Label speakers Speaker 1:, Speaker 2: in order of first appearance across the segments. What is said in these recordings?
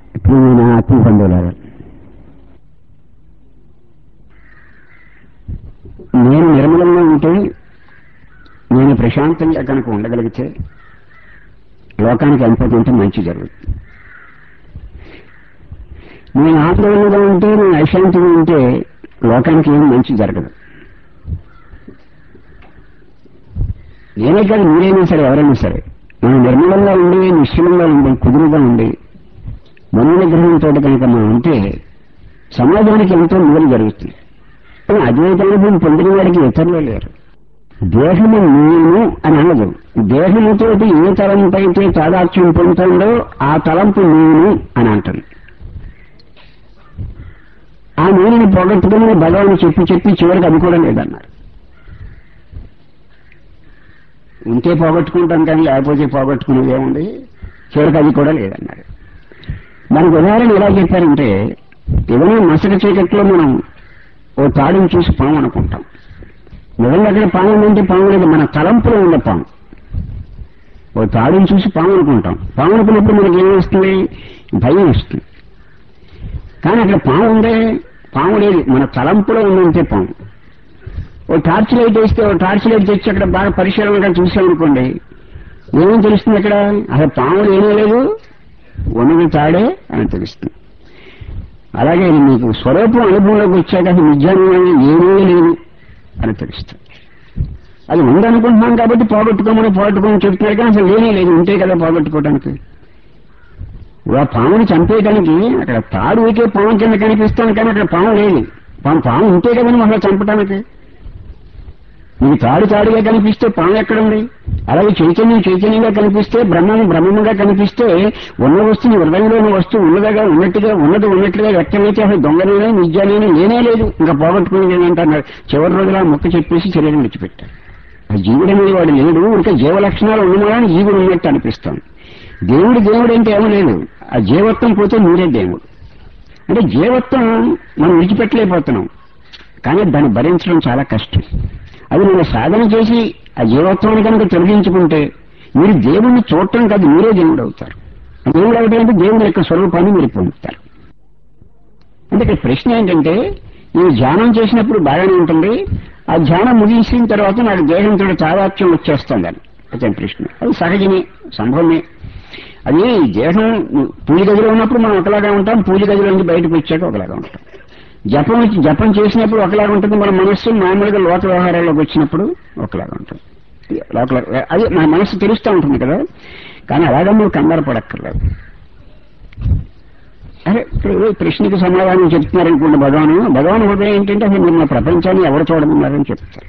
Speaker 1: ఇప్పుడు నేను ఆత్మ పొందలేదు నేను నిర్మలంగా ఉంటే నేను ప్రశాంతంగా కనుక ఉండగలిగితే లోకానికి ఎంత కొంత మంచి జరుగుతుంది నేను ఆత్మీయంగా ఉంటే నేను అశాంతిగా ఉంటే లోకానికి ఏం మంచి జరగదు నేనే కాదు మీరైనా సరే ఎవరైనా సరే మనం నిర్మలంగా ఉండి నిశ్చలంగా ఉండి కుదురుగా ఉండి మనోనిగ్రహంతో కనుక మనం ఉంటే సమాజానికి ఎంతో మేలు జరుగుతుంది కానీ అద్వైతానుభవం పొందిన వాడికి ఇతరులే లేరు దేహము నేను అని అనదు దేహముతోటి ఏ తలంపైతే తాదాత్యం పొందుతుందో ఆ తలంపు నేను అని అంటుంది ఆ నేనుని పోగొట్టుకుని భగవాన్ చెప్పి చెప్పి చివరికి అది కూడా లేదన్నారు ఉంటే పోగొట్టుకుంటాం కానీ లేకపోతే పోగొట్టుకునేది ఏముంది చివరికి అది కూడా లేదన్నారు దానికి ఉదాహరణ ఎలా చెప్పారంటే ఏదైనా మసక చీకట్లో మనం ఓ తాడుని చూసి పాము అనుకుంటాం నిజంగా అక్కడ పాము ఉందంటే పాము లేదు మన తలంపులో ఉన్న పాము ఓ తాడుని చూసి పాము అనుకుంటాం పాము అనుకున్నప్పుడు మనకి ఏం వస్తుంది భయం వస్తుంది కానీ అక్కడ పాము ఉందే పాము లేదు మన తలంపులో ఉందంటే పాము ఓ టార్చ్ లైట్ వేస్తే ఓ టార్చ్ లైట్ తెచ్చి అక్కడ బాగా పరిశీలనగా చూసామనుకోండి ఏమేం తెలుస్తుంది అక్కడ అసలు పాములు ఏమీ లేదు ఉన్నది తాడే అని తెలుస్తుంది అలాగే మీకు స్వరూపం అనుభవంలోకి వచ్చాక అసలు నిజాన్ని ఏమీ లేదు అని తెలుస్తుంది అది ఉందనుకుంటున్నాం కాబట్టి పోగొట్టుకోమని పోగొట్టుకోమని చెప్తున్నారు కానీ అసలు లేనే లేదు ఉంటే కదా పోగొట్టుకోవడానికి ఆ పాముని చంపేయడానికి అక్కడ తాడు ఊకే పాము కింద కనిపిస్తాను కానీ అక్కడ పాము లేదు పాము పాము ఉంటే కదని మళ్ళీ చంపటానికి నీకు తాడు తాడుగా కనిపిస్తే పాము ఎక్కడుంది అలాగే చైతన్యం చైతన్యంగా కనిపిస్తే బ్రహ్మం బ్రహ్మముగా కనిపిస్తే ఉన్న వస్తువు హృదయంలోని వస్తువు ఉన్నదగా ఉన్నట్టుగా ఉన్నది ఉన్నట్లుగా వ్యక్తమైతే అసలు దొంగనేనే నిజానేనే లేనే లేదు ఇంకా పోగొట్టుకునేది ఏంటన్నారు చివరి రోజుల మొక్క చెప్పేసి శరీరం విడిచిపెట్టారు ఆ జీవుడు అనేది వాడు లేడు ఇంకా జీవ లక్షణాలు ఉన్నమాని జీవుడు ఉన్నట్టు అనిపిస్తాను దేవుడు దేవుడు అంటే ఏమీ లేదు ఆ జీవత్వం పోతే మీరే దేవుడు అంటే జీవత్వం మనం విడిచిపెట్టలేకపోతున్నాం కానీ దాన్ని భరించడం చాలా కష్టం అది మనం సాధన చేసి ఆ జీవత్వాన్ని కనుక తొలగించుకుంటే మీరు దేవుణ్ణి చూడటం కాదు మీరే దేవుడు అవుతారు దేవుడు అవుతారు అంటే దేవుడి యొక్క స్వరూపాన్ని మీరు పొందుతారు అంటే ఇక్కడ ప్రశ్న ఏంటంటే నేను ధ్యానం చేసినప్పుడు బాగానే ఉంటుంది ఆ ధ్యానం ముగించిన తర్వాత నాకు దేహంతో తాదాత్యం వచ్చేస్తుందని అతని ప్రశ్న అది సహజమే సంభవమే అది దేహం పూజ గదిలో ఉన్నప్పుడు మనం ఒకలాగా ఉంటాం పూజ గదిలో నుంచి బయటకు వచ్చాక ఒకలాగా ఉంటాం జపం జపం చేసినప్పుడు ఒకలాగా ఉంటుంది మన మనస్సు మామూలుగా లోక వ్యవహారాల్లోకి వచ్చినప్పుడు ఒకలాగా ఉంటుంది లోకల అది మన మనస్సు తెలుస్తూ ఉంటుంది కదా కానీ అలాగా నువ్వు కంగారు పడక్కర్లేదు అరే ఇప్పుడు ప్రశ్నకి సమాధానం చెప్తున్నారనుకోండి భగవాను భగవాన్ హృదయం ఏంటంటే అసలు మీరు మా ప్రపంచాన్ని ఎవరు చూడమన్నారని చెప్తారు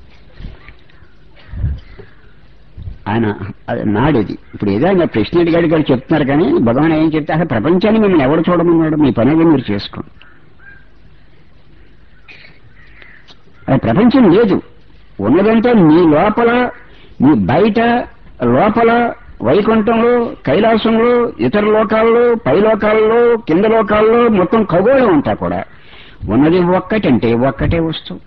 Speaker 1: ఆయన అది నాడిది ఇప్పుడు ఏదో ఆయన ప్రశ్న అడిగాడు గారు చెప్తున్నారు కానీ భగవాన్ ఏం చెప్తే అసలు ప్రపంచాన్ని మిమ్మల్ని ఎవరు చూడమన్నాడు మీ పని ఏదో మీరు చేసుకోండి అది ప్రపంచం లేదు ఉన్నదంటే మీ లోపల మీ బయట లోపల వైకుంఠంలో కైలాసంలో ఇతర లోకాల్లో పై లోకాల్లో కింద లోకాల్లో మొత్తం ఖగోళం అంతా కూడా ఉన్నది ఒక్కటంటే ఒక్కటే వస్తువు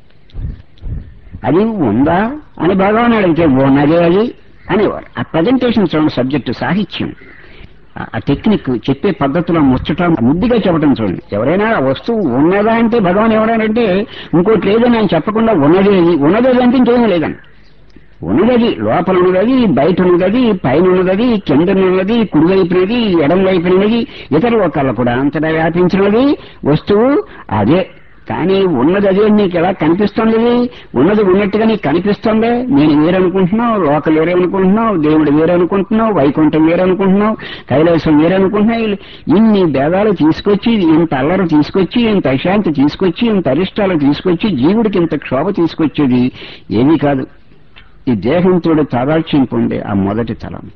Speaker 1: అది ఉందా అని భగవాన్ అడిగితే ఉన్నదే అది అనేవారు ఆ ప్రజెంటేషన్ చూడండి సబ్జెక్టు సాహిత్యం ఆ టెక్నిక్ చెప్పే పద్ధతిలో ముచ్చట ముద్దుగా చెప్పడం చూడండి ఎవరైనా ఆ వస్తువు ఉన్నదా అంటే భగవాన్ ఎవరైనంటే ఇంకోటి లేదని ఆయన చెప్పకుండా ఉన్నది ఉన్నది అంటే ఇంకేమీ లేదని ఉన్నదది లోపల ఉన్నదది బయట ఉన్నదది పైన ఉన్నదది కింద ఉన్నది కుడి వైపునది ఎడం వైపునది ఇతర లోకాల్లో కూడా అంతటా వ్యాపించినది వస్తువు అదే కానీ ఉన్నది అదే నీకు ఎలా కనిపిస్తుంది ఉన్నది ఉన్నట్టుగా నీకు కనిపిస్తుంది నేను వేరనుకుంటున్నావు లోకలు వేరనుకుంటున్నావు దేవుడు వేరనుకుంటున్నావు వైకుంఠం వేరనుకుంటున్నావు కైలాసం వేరనుకుంటున్నావు ఇన్ని భేదాలు తీసుకొచ్చి ఇంత అల్లరు తీసుకొచ్చి ఇంత అశాంతి తీసుకొచ్చి ఇంత అరిష్టాలు తీసుకొచ్చి జీవుడికి ఇంత క్షోభ తీసుకొచ్చేది ఏమీ కాదు ఈ దేహంతో తాదాత్యం పొందే ఆ మొదటి తలంపు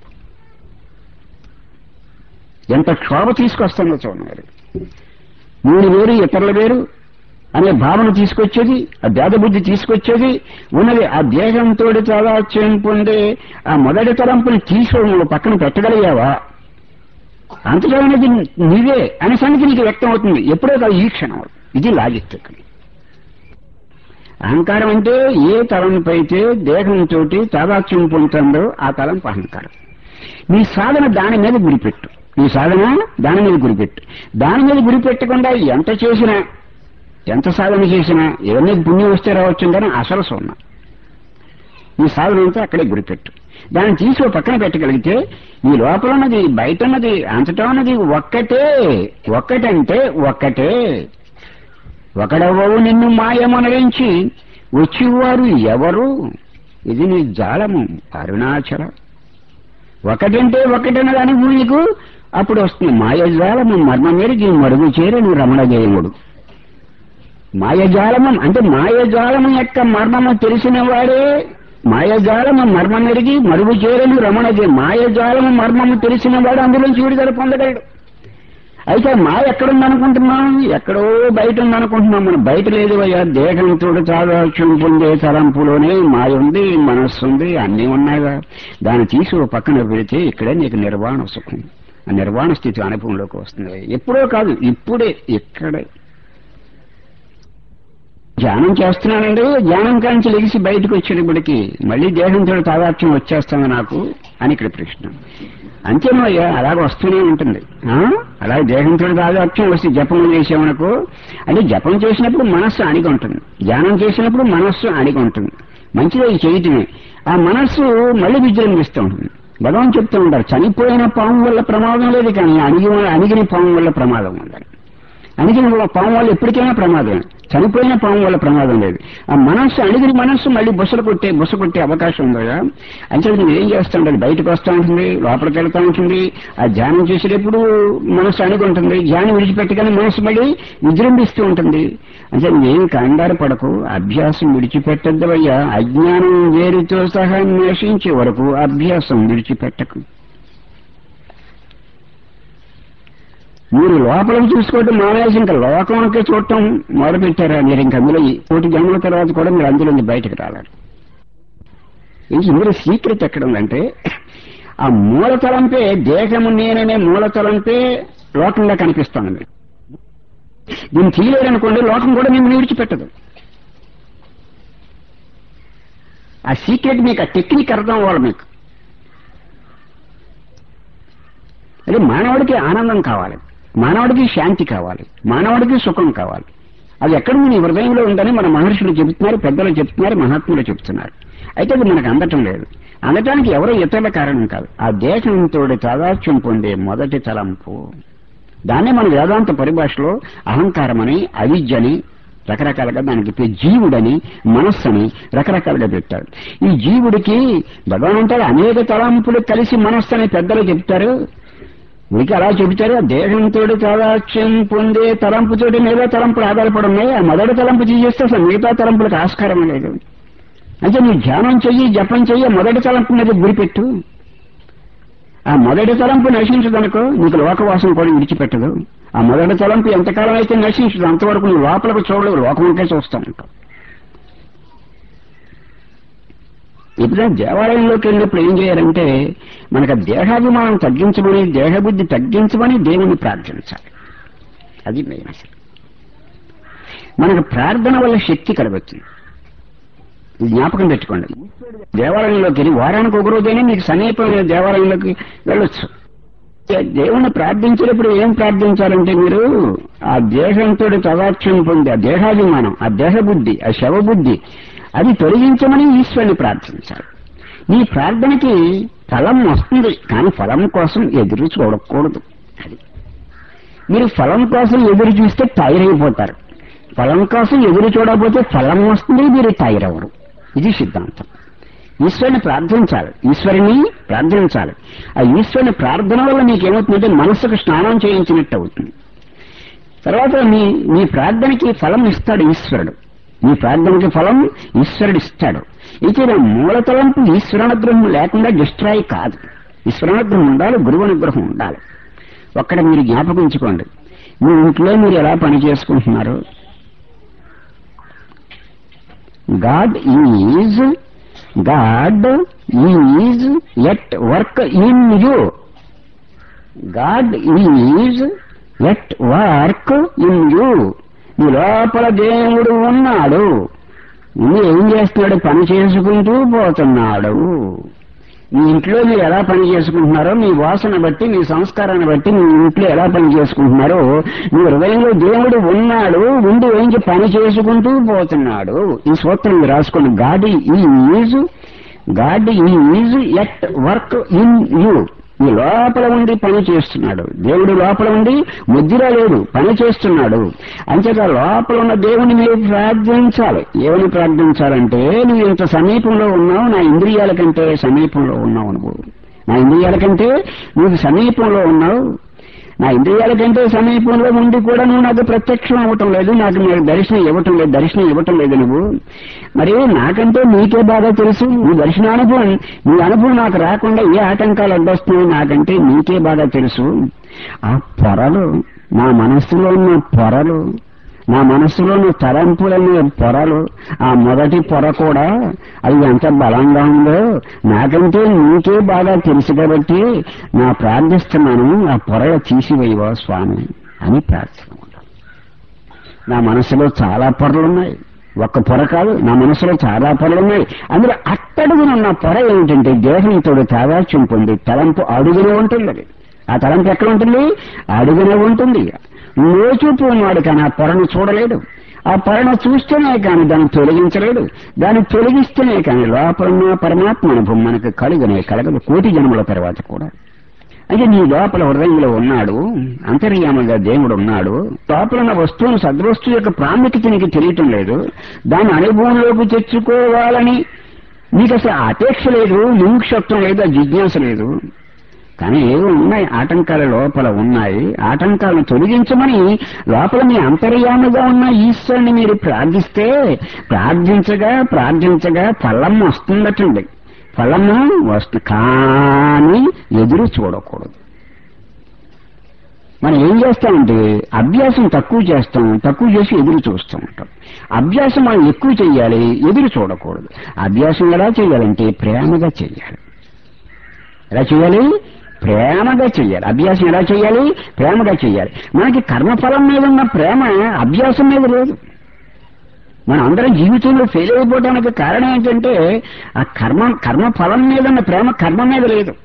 Speaker 1: ఎంత క్షోభ తీసుకొస్తుందో చూడండి నేను వేరు ఇతరుల వేరు అనే భావన తీసుకొచ్చేది ఆ భేదబుద్ధి తీసుకొచ్చేది ఉన్నది ఆ దేహంతో తాదాత్యం పొందే ఆ మొదటి తలంపుని తీసుకోవడం పక్కన పెట్టగలిగావా అంతటా అనేది నీవే అనే సంగతి నీకు వ్యక్తం అవుతుంది ఎప్పుడో కాదు ఈ క్షణం ఇది లాజిక్ అహంకారం అంటే ఏ తలంపు అయితే దేహంతో తాదాత్యం పొందుతుందో ఆ తలంపు అహంకారం నీ సాధన దాని మీద గురిపెట్టు నీ సాధన దాని మీద గురిపెట్టు దాని మీద గురిపెట్టకుండా ఎంత చేసినా ఎంత సాధన చేసినా ఏమన్నా పుణ్యం వస్తే రావచ్చు కానీ అసలు సున్నా నీ సాధన అంతా అక్కడే గురిపెట్టు దాన్ని తీసి ఓ పక్కన పెట్టగలిగితే ఈ లోపల ఉన్నది బయట ఉన్నది అంతటా ఉన్నది ఒక్కటే ఒక్కటంటే ఒక్కటే ఒకడవవు నిన్ను మాయమనరించి వచ్చివారు ఎవరు ఇది నీ జాలము అరుణాచల ఒకటంటే ఒకటన్న దానికి నీకు అప్పుడు వస్తుంది మాయజాలము మర్మమేరికి మరుగు చేరని రమణజయముడు మాయజాలము అంటే మాయజాలము యొక్క మర్మము తెలిసిన వాడే మాయజాలము మర్మమెరిగి మరుగు చేరని రమణజయ మాయజాలము మర్మము తెలిసిన వాడు అందులోంచి విడుదల పొందగలడు అయితే మాయ ఎక్కడుందనుకుంటున్నాం ఎక్కడో బయట ఉందనుకుంటున్నాం మనం బయట లేదు అయ్యా దేహంతో చాదాక్ష్యం పొందే తలంపులోనే మాయ ఉంది మనస్సు ఉంది అన్నీ ఉన్నాయిగా దాన్ని తీసి ఓ పక్కన పెడితే ఇక్కడే నీకు నిర్వాణ సుఖం ఆ నిర్వాణ స్థితి అనుభవంలోకి వస్తుంది ఎప్పుడో కాదు ఇప్పుడే ఇక్కడే ధ్యానం చేస్తున్నానండి ధ్యానం కాంచి లెగిసి బయటకు వచ్చేటప్పటికి మళ్ళీ దేహంతో తాదాత్మ్యం వచ్చేస్తుంది నాకు అని ఇక్కడ ప్రశ్న అంతేనయ్యా అలాగ వస్తూనే ఉంటుంది ఆ? అలాగే దేహంతో తాదాత్మ్యం వస్తే జపం చేసామనుకో అంటే జపం చేసినప్పుడు మనస్సు అణిగి ఉంటుంది ధ్యానం చేసినప్పుడు మనస్సు అణిగి ఉంటుంది మంచిది అది చేయటమే ఆ మనస్సు మళ్ళీ విజృంభిస్తూ ఉంటుంది భగవాన్ చెప్తూ ఉంటారు చనిపోయిన పాము వల్ల ప్రమాదం లేదు కానీ అణిగి అణిగిన పాము వల్ల ప్రమాదం ఉందని అణిగిన పాము వల్ల ఎప్పటికైనా ప్రమాదం చనిపోయిన పాము వల్ల ప్రమాదం లేదు ఆ మనస్సు అణిగిన మనస్సు మళ్ళీ బుసలు కొట్టే బుస కొట్టే అవకాశం ఉంది కదా అంటే నువ్వు ఏం చేస్తా ఉండాలి బయటకు వస్తూ ఉంటుంది లోపలికి వెళ్తా ఉంటుంది ఆ ధ్యానం చేసేటప్పుడు మనస్సు అణిగి ఉంటుంది ధ్యానం విడిచిపెట్టగానే మనస్సు మళ్ళీ విజృంభిస్తూ ఉంటుంది అంటే నువ్వేం కంగారు పడకు అభ్యాసం విడిచిపెట్టద్దవయ్యా అజ్ఞానం వేరుతో సహా నశించే వరకు అభ్యాసం విడిచిపెట్టకు మీరు లోపలికి చూసుకోవటం మానేసి ఇంకా లోకంకే చూడటం మొదలుపెట్టారా మీరు ఇంకా అందులో ఈ కోటి జన్మల తర్వాత కూడా మీరు అందులో నుంచి బయటకు రాలేరు ఇంక ఇందులో సీక్రెట్ ఎక్కడ ఉందంటే ఆ మూలతలంపే దేహము నేననే మూలతలంపే లోకంగా కనిపిస్తోంది మీకు. దీన్ని తీయలేదనుకోండి లోకం కూడా మిమ్మల్ని విడిచిపెట్టదు ఆ సీక్రెట్ మీకు ఆ టెక్నిక్ అర్థం అవ్వాలి మీకు అదే మానవుడికి ఆనందం కావాలి మానవుడికి శాంతి కావాలి మానవుడికి సుఖం కావాలి అది ఎక్కడ నీ హృదయంలో ఉందని మన మహర్షులు చెబుతున్నారు పెద్దలు చెప్తున్నారు మహాత్ములు చెప్తున్నారు అయితే అది మనకు అందటం లేదు అందటానికి ఎవరో ఇతరుల కారణం కాదు ఆ దేశంతో తాదాత్యం పొందే మొదటి తలంపు దాన్నే మన వేదాంత పరిభాషలో అహంకారమని అవిద్యని రకరకాలుగా దానికి పే- జీవుడని మనస్సని రకరకాలుగా పెట్టారు ఈ జీవుడికి భగవంతుడు అనేక తలంపులు కలిసి మనస్సు అని పెద్దలు చెప్తారు వీరికి అలా చెబుతారు ఆ దేహంతో తాదాత్యం పొందే తలంపుతోటి మిగతా తలంపులు ఆధారపడి ఉన్నాయి ఆ మొదటి తలంపు తీసేస్తే అసలు మిగతా తలంపులకు ఆస్కారం లేదు అంటే నువ్వు ధ్యానం చెయ్యి జపం చెయ్యి ఆ మొదటి తలంపు మీద గురిపెట్టు ఆ మొదటి తలంపు నశించదనుకో నీకు లోకవాసం కూడా విడిచిపెట్టదు ఆ మొదటి తలంపు ఎంతకాలం అయితే నశించదు అంతవరకు నువ్వు లోపలకు చూడలేవు లోకముకే చూస్తూ ఉంటావు ఎప్పుడైనా దేవాలయంలోకి వెళ్ళినప్పుడు ఏం చేయాలంటే మనకు ఆ దేహాభిమానం తగ్గించమని దేహబుద్ధి తగ్గించమని దేవుని ప్రార్థించాలి అది మెయిన్ అసలు మనకు ప్రార్థన వల్ల శక్తి కలగొచ్చింది ఇది జ్ఞాపకం పెట్టుకోండి దేవాలయంలోకి వెళ్ళి వారానికి ఒక రోజైనా మీకు సమీపమైన దేవాలయంలోకి వెళ్ళొచ్చు దేవుణ్ణి ప్రార్థించేటప్పుడు ఏం ప్రార్థించాలంటే మీరు ఆ దేహంతో తదాక్షం పొంది ఆ దేహాభిమానం ఆ దేహబుద్ధి ఆ శవబుద్ధి అది తొలగించమని ఈశ్వరుని ప్రార్థించాలి ఈ ప్రార్థనకి ఫలం వస్తుంది కానీ ఫలం కోసం ఎదురు చూడకూడదు అది మీరు ఫలం కోసం ఎదురు చూస్తే టైర్ అయిపోతారు ఫలం కోసం ఎదురు చూడకపోతే ఫలం వస్తుంది మీరు టైర్ అవ్వరు ఇది సిద్ధాంతం ఈశ్వరుని ప్రార్థించాలి ఈశ్వరుని ప్రార్థించాలి ఆ ఈశ్వరుని ప్రార్థన వల్ల మీకేమవుతుందంటే మనస్సుకు స్నానం చేయించినట్టు అవుతుంది తర్వాత మీ మీ ప్రార్థనకి ఫలం ఇస్తాడు ఈశ్వరుడు మీ ప్రార్థనకి ఫలం ఈశ్వరుడు ఇస్తాడు అయితే నా మూలతలంపు ఈశ్వరానుగ్రహం లేకుండా డిస్ట్రాయ్ కాదు ఈశ్వరానుగ్రహం ఉండాలి గురువు అనుగ్రహం ఉండాలి ఒక్కడ మీరు జ్ఞాపకించుకోండి మీ ఇంట్లో మీరు ఎలా పని చేసుకుంటున్నారు God is God is at work in you God is at work in you నీ లోపల దేవుడు ఉన్నాడు నువ్వు ఏం చేస్తున్నాడు పని చేసుకుంటూ పోతున్నాడు మీ ఇంట్లో మీరు ఎలా పని చేసుకుంటున్నారో మీ వాసన బట్టి మీ సంస్కారాన్ని బట్టి మీ ఇంట్లో ఎలా పని చేసుకుంటున్నారో మీ హృదయంలో దేవుడు ఉన్నాడు ఉండి వేయించి పని చేసుకుంటూ పోతున్నాడు ఈ సూత్రం మీరు రాసుకోండి గాడ్ ఈ ఈజ్ గాడ్ ఈ is at work in you ఈ లోపల ఉండి పని చేస్తున్నాడు దేవుడు లోపల ఉండి ముద్దిరా లేదు పని చేస్తున్నాడు అంచేత లోపల ఉన్న దేవుని మీరు ప్రార్థించాలి ఏమని ప్రార్థించాలంటే నువ్వు ఇంత సమీపంలో ఉన్నావు నా ఇంద్రియాల కంటే సమీపంలో ఉన్నావు నువ్వు నా ఇంద్రియాల కంటే నువ్వు సమీపంలో ఉన్నావు నా ఇంద్రియాల కంటే సమీపంలో ఉండి కూడా నువ్వు నాకు ప్రత్యక్షం అవ్వటం లేదు నాకు నాకు దర్శనం ఇవ్వటం లేదు దర్శనం ఇవ్వటం లేదు నువ్వు మరి నాకంటే నీకే బాగా తెలుసు నీ దర్శనానుభవం నీ అనుభవం నాకు రాకుండా ఏ ఆటంకాలు అడ్డొస్తున్నాయి నాకంటే నీకే బాగా తెలుసు ఆ పొరలు నా మనస్సులో ఉన్న పొరలు నా మనస్సులో ఉన్న తలంపులనే పొరలు ఆ మొదటి పొర కూడా అది ఎంత బలంగా ఉందో నాకంటే నీకే బాగా తెలుసు కాబట్టి నా ప్రార్థిస్తున్నాను ఆ పొరలు తీసివేయవా స్వామి అని ప్రార్థన నా మనసులో చాలా పొరలు ఉన్నాయి ఒక్క పొర కాదు నా మనసులో చాలా పొరలు ఉన్నాయి అందులో అట్టడుగునున్న పొర ఏమిటంటే దేహంతో తాదాత్యం పొంది తలంపు అడుగునే ఉంటుంది అది ఆ తలంపు ఎక్కడ ఉంటుంది అడుగునే ఉంటుంది లోచూపు ఉన్నవాడు కానీ ఆ పొరను చూడలేడు ఆ పొరను చూస్తేనే కానీ దాన్ని తొలగించలేడు దాన్ని తొలగిస్తేనే కానీ లోపల ఉన్న పరమాత్మ అనుభవం మనకు కలుగనే కలగదు కోటి జన్మల తర్వాత కూడా అంటే నీ లోపల హృదయంలో ఉన్నాడు అంతర్యామంగా దేవుడు ఉన్నాడు లోపల ఉన్న వస్తువును సద్వస్తువు యొక్క ప్రాముఖ్యత నీకు తెలియటం లేదు దాన్ని అనుభవంలోకి తెచ్చుకోవాలని నీకు అసలు అపేక్ష లేదు ముముక్షత్వం లేదు ఆ జిజ్ఞాస లేదు కానీ ఏవో ఉన్నాయి ఆటంకాల లోపల ఉన్నాయి ఆటంకాలను తొలగించమని లోపల మీ అంతర్యాముగా ఉన్న ఈశ్వరుని మీరు ప్రార్థిస్తే ప్రార్థించగా ప్రార్థించగా ఫలం వస్తుందటండి ఫలము వస్తు కానీ ఎదురు చూడకూడదు మనం ఏం చేస్తామంటే అభ్యాసం తక్కువ చేస్తాం తక్కువ చేసి ఎదురు చూస్తూ ఉంటాం అభ్యాసం మనం ఎక్కువ చేయాలి ఎదురు చూడకూడదు అభ్యాసం ఎలా చేయాలంటే ప్రేమగా చేయాలి ఎలా చేయాలి ప్రేమగా చేయాలి అభ్యాసం ఎలా చేయాలి ప్రేమగా చేయాలి మనకి కర్మఫలం మీద ఉన్న ప్రేమ అభ్యాసం మీద లేదు మన అందరం జీవితంలో ఫెయిల్ అయిపోవడానికి కారణం ఏంటంటే ఆ కర్మ కర్మ ఫలం మీద ఉన్న ప్రేమ కర్మ మీద లేదు